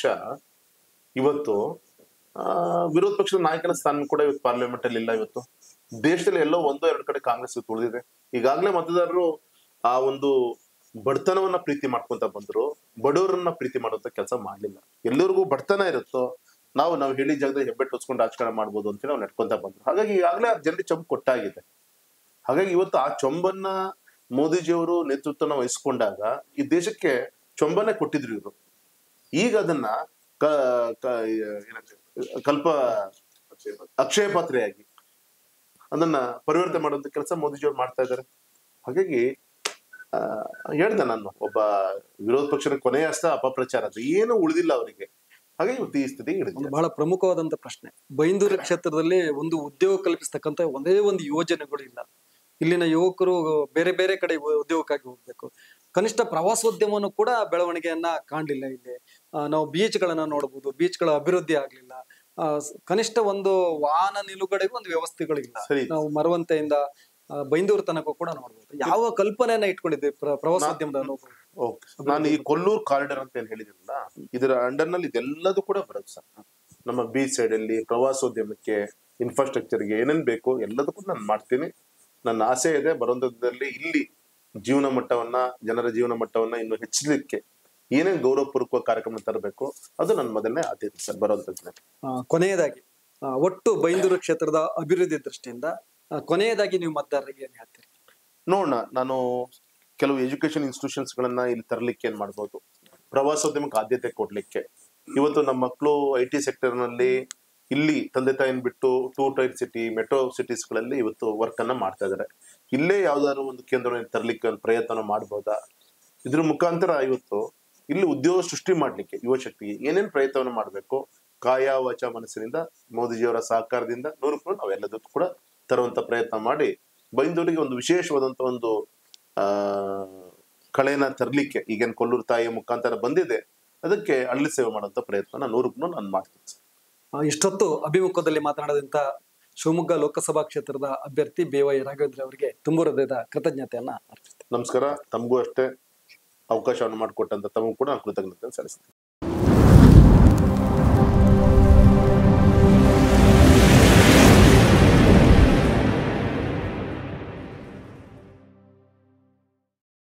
ಇವತ್ತು ಆ, ವಿರೋಧ ಪಕ್ಷದ ನಾಯಕನ ಸ್ಥಾನ ಕೂಡ ಇವತ್ತು ಪಾರ್ಲಿಮೆಂಟ್ ಅಲ್ಲಿ ಇಲ್ಲ ಇವತ್ತು ದೇಶದಲ್ಲಿ ಎಲ್ಲೋ ಒಂದೋ ಎರಡು ಕಡೆ ಕಾಂಗ್ರೆಸ್ ಇವತ್ತು ಉಳಿದಿದೆ ಈಗಾಗಲೇ ಮತದಾರರು ಆ ಒಂದು ಬಡತನವನ್ನ ಪ್ರೀತಿ ಮಾಡ್ಕೊಂತ ಬಂದ್ರು ಬಡವರನ್ನ ಪ್ರೀತಿ ಮಾಡುವಂತ ಕೆಲಸ ಮಾಡ್ಲಿಲ್ಲ ಎಲ್ಲರಿಗೂ ಬಡತನ ಇರುತ್ತೋ ನಾವು ನಾವು ಹೇಳಿ ಜಾಗದಲ್ಲಿ ಹೆಬ್ಬೆಟ್ಟು ಹೊಚ್ಕೊಂಡು ರಾಜಕಾರಣ ಮಾಡ್ಬೋದು ಅಂತ ನಾವು ನಡ್ಕೊಂತ ಬಂದ್ರು ಹಾಗಾಗಿ ಈಗಾಗಲೇ ಆ ಜನರಿಗೆ ಚಂಪ್ ಕೊಟ್ಟಾಗಿದೆ ಹಾಗಾಗಿ ಇವತ್ತು ಆ ಚೊಂಬನ್ನ ಮೋದಿಜಿಯವರು ನೇತೃತ್ವನ ವಹಿಸ್ಕೊಂಡಾಗ ಈ ದೇಶಕ್ಕೆ ಚೊಂಬನ್ನೇ ಕೊಟ್ಟಿದ್ರು ಇವರು ಈಗ ಅದನ್ನ ಕ ಕ- ಏನಂತೆ, ಕಲ್ಪ ಅಕ್ಷಯ ಪಾತ್ರೆಯಾಗಿ ಅದನ್ನ ಪರಿವರ್ತನೆ ಮಾಡುವಂತ ಕೆಲಸ ಮೋದಿಜಿಯವ್ರು ಮಾಡ್ತಾ ಇದ್ದಾರೆ ಹಾಗಾಗಿ ಆ, ಹೇಳ್ದೆ ನಾನು ಒಬ್ಬ ವಿರೋಧ ಪಕ್ಷದ ಕೊನೆಯ ಅಸ್ತ್ರ ಅಪಪ್ರಚಾರ ಅದು ಏನು ಉಳಿದಿಲ್ಲ ಅವರಿಗೆ ಹಾಗೆ ಇವತ್ತು ಈ ಸ್ಥಿತಿ ಒಂದು ಹಿಡಿದಿದೆ ಬಹಳ ಪ್ರಮುಖವಾದಂತ ಪ್ರಶ್ನೆ ಬೈಂದೂರು ಕ್ಷೇತ್ರದಲ್ಲಿ ಒಂದು ಉದ್ಯೋಗ ಕಲ್ಪಿಸ್ತಕ್ಕಂತ ಒಂದೇ ಒಂದು ಯೋಜನೆಗಳು ಇಲ್ಲ ಇಲ್ಲಿನ ಯುವಕರು ಬೇರೆ ಬೇರೆ ಕಡೆ ಉ- ಉದ್ಯೋಗಕ್ಕಾಗಿ ಹೋಗ್ಬೇಕು ಕನಿಷ್ಠ ಪ್ರವಾಸೋದ್ಯಮವನ್ನು ಕೂಡ ಬೆಳವಣಿಗೆಯನ್ನ ಕಾಣಲಿಲ್ಲ ಇಲ್ಲಿ ಆ, ನಾವು ಬೀಚ್ಗಳನ್ನ ನೋಡಬಹುದು ಬೀಚ್ಗಳ ಅಭಿವೃದ್ಧಿ ಆಗ್ಲಿಲ್ಲ ಆ, ಸ್- ಕನಿಷ್ಠ ಒಂದು ವಾಹನ ನಿಲುಗಡೆಗೂ ಒಂದು ವ್ಯವಸ್ಥೆಗಳಿಲ್ಲ ಸರಿ. ನಾವು ಮರವಂತೆಯಿಂದ ಆ, ಬೈಂದೂರು ತನಕ ಕೂಡ ನೋಡ್ಬೋದು ಯಾವ ಕಲ್ಪನೆಯನ್ನ ಇಟ್ಕೊಂಡಿದ್ದೆ ಪ್ರ- ಪ್ರವಾಸೋದ್ಯಮದ ಅನುಭವ ಓಕೆ ನಾನು ಈ ಕೊಲ್ಲೂರು ಕಾರಿಡಾರ್ ಅಂತ ಏನ್ ಹೇಳಿದ್ರಲ್ಲ ಇದರ ಅಂಡರ್ ನಲ್ಲಿ ಇದೆಲ್ಲದೂ ಕೂಡ ಬರುತ್ತೆ ಸರ್ ನಮ್ಮ ಬೀಚ್ ಸೈಡ್ ಅಲ್ಲಿ ಪ್ರವಾಸೋದ್ಯಮಕ್ಕೆ ಇನ್ಫ್ರಾಸ್ಟ್ರಕ್ಚರ್ಗೆ ಏನೇನ್ ಬೇಕು ಎಲ್ಲದಕ್ಕೂ ನಾನು ಮಾಡ್ತೀನಿ ನನ್ನ ಆಸೆ ಇದೆ ಬರುವಂತದಲ್ಲಿ ಇಲ್ಲಿ ಜೀವನ ಮಟ್ಟವನ್ನ ಜನರ ಜೀವನ ಮಟ್ಟವನ್ನ ಇನ್ನು ಹೆಚ್ಚಲಿಕ್ಕೆ ಏನೇನ್ ಗೌರವಪೂರ್ವಕ ಕಾರ್ಯಕ್ರಮ ತರಬೇಕು ಅದು ನನ್ನ ಮೊದಲನೇ ಆದ್ಯತೆ ಸರ್ ಬರುವಂತದ್ದು ಆ, ಕೊನೆಯದಾಗಿ ಆ, ಒಟ್ಟು ಬೈಂದೂರು ಕ್ಷೇತ್ರದ ಅಭಿವೃದ್ಧಿ ದೃಷ್ಟಿಯಿಂದ ಆ, ಕೊನೆಯದಾಗಿ ನೀವು ಮತದಾರರಿಗೆ ಏನ್ ಹೇಳ್ತೀರಿ ನೋಡೋಣ ನಾನು ಕೆಲವು ಎಜುಕೇಶನ್ ಇನ್ಸ್ಟಿಟ್ಯೂಷನ್ಸ್ ಗಳನ್ನ ಇಲ್ಲಿ ತರಲಿಕ್ಕೆ ಏನ್ ಮಾಡ್ಬೋದು ಪ್ರವಾಸೋದ್ಯಮಕ್ಕೆ ಆದ್ಯತೆ ಕೊಡ್ಲಿಕ್ಕೆ ಇವತ್ತು ನಮ್ಮ ಮಕ್ಕಳು ಐ ಟಿ ಸೆಕ್ಟರ್ ನಲ್ಲಿ ಇಲ್ಲಿ ತಂದೆ ತಾಯಿನ ಬಿಟ್ಟು two tier city metro cities ಗಳಲ್ಲಿ ಇವತ್ತು ವರ್ಕ್ ಅನ್ನ ಮಾಡ್ತಾ ಇದ್ದಾರೆ ಇಲ್ಲೇ ಯಾವ್ದಾದ್ರು ಒಂದು ಕೇಂದ್ರವನ್ನು ತರಲಿಕ್ಕೆ ಒಂದು ಪ್ರಯತ್ನ ಮಾಡ್ಬೋದಾ ಇದ್ರ ಮುಖಾಂತರ ಇವತ್ತು ಇಲ್ಲಿ ಉದ್ಯೋಗ ಸೃಷ್ಟಿ ಮಾಡ್ಲಿಕ್ಕೆ ಯುವ ಶಕ್ತಿಗೆ ಏನೇನ್ ಪ್ರಯತ್ನವನ್ನು ಮಾಡಬೇಕು ಕಾಯ ವಾಚ ಮನಸ್ಸಿನಿಂದ ಮೋದಿಜಿಯವರ ಸಹಕಾರದಿಂದ ನೂರು ಕೂಡ ನಾವೆಲ್ಲದಕ್ಕೂ ಕೂಡ ತರುವಂತ ಪ್ರಯತ್ನ ಮಾಡಿ ಬೈಂದೂರಿಗೆ ಒಂದು ವಿಶೇಷವಾದಂತ ಒಂದು ಆ ಕಳೆನ ತರಲಿಕ್ಕೆ ಈಗೇನ್ ಕೊಲ್ಲೂರು ತಾಯಿಯ ಮುಖಾಂತರ ಬಂದಿದೆ ಅದಕ್ಕೆ ಹಳ್ಳಿ ಸೇವೆ ಮಾಡುವಂತ ಪ್ರಯತ್ನ ನೂರಕ್ಕೂ ನಾನು ಮಾಡ್ತೀನಿ ಸರ್. ಆ, ಇಷ್ಟೊತ್ತು ಅಭಿಮುಖದಲ್ಲಿ ಮಾತನಾಡಿದಂತ ಶಿವಮೊಗ್ಗ ಲೋಕಸಭಾ ಕ್ಷೇತ್ರದ ಅಭ್ಯರ್ಥಿ ಬೇವೈ ರಾಘವೇಂದ್ರ ಅವರಿಗೆ ತುಂಬ ಹೃದಯದ ಕೃತಜ್ಞತೆಯನ್ನ ಅರ್ಪಿಸ್ತೇನೆ ನಮಸ್ಕಾರ ತಮಗೂ ಅಷ್ಟೇ ಅವಕಾಶವನ್ನು ಮಾಡಿಕೊಟ್ಟಂತ ತಮಗೂ ಕೂಡ ನಾನು ಕೃತಜ್ಞತೆ ಸಲ್ಲಿಸ್ತೀನಿ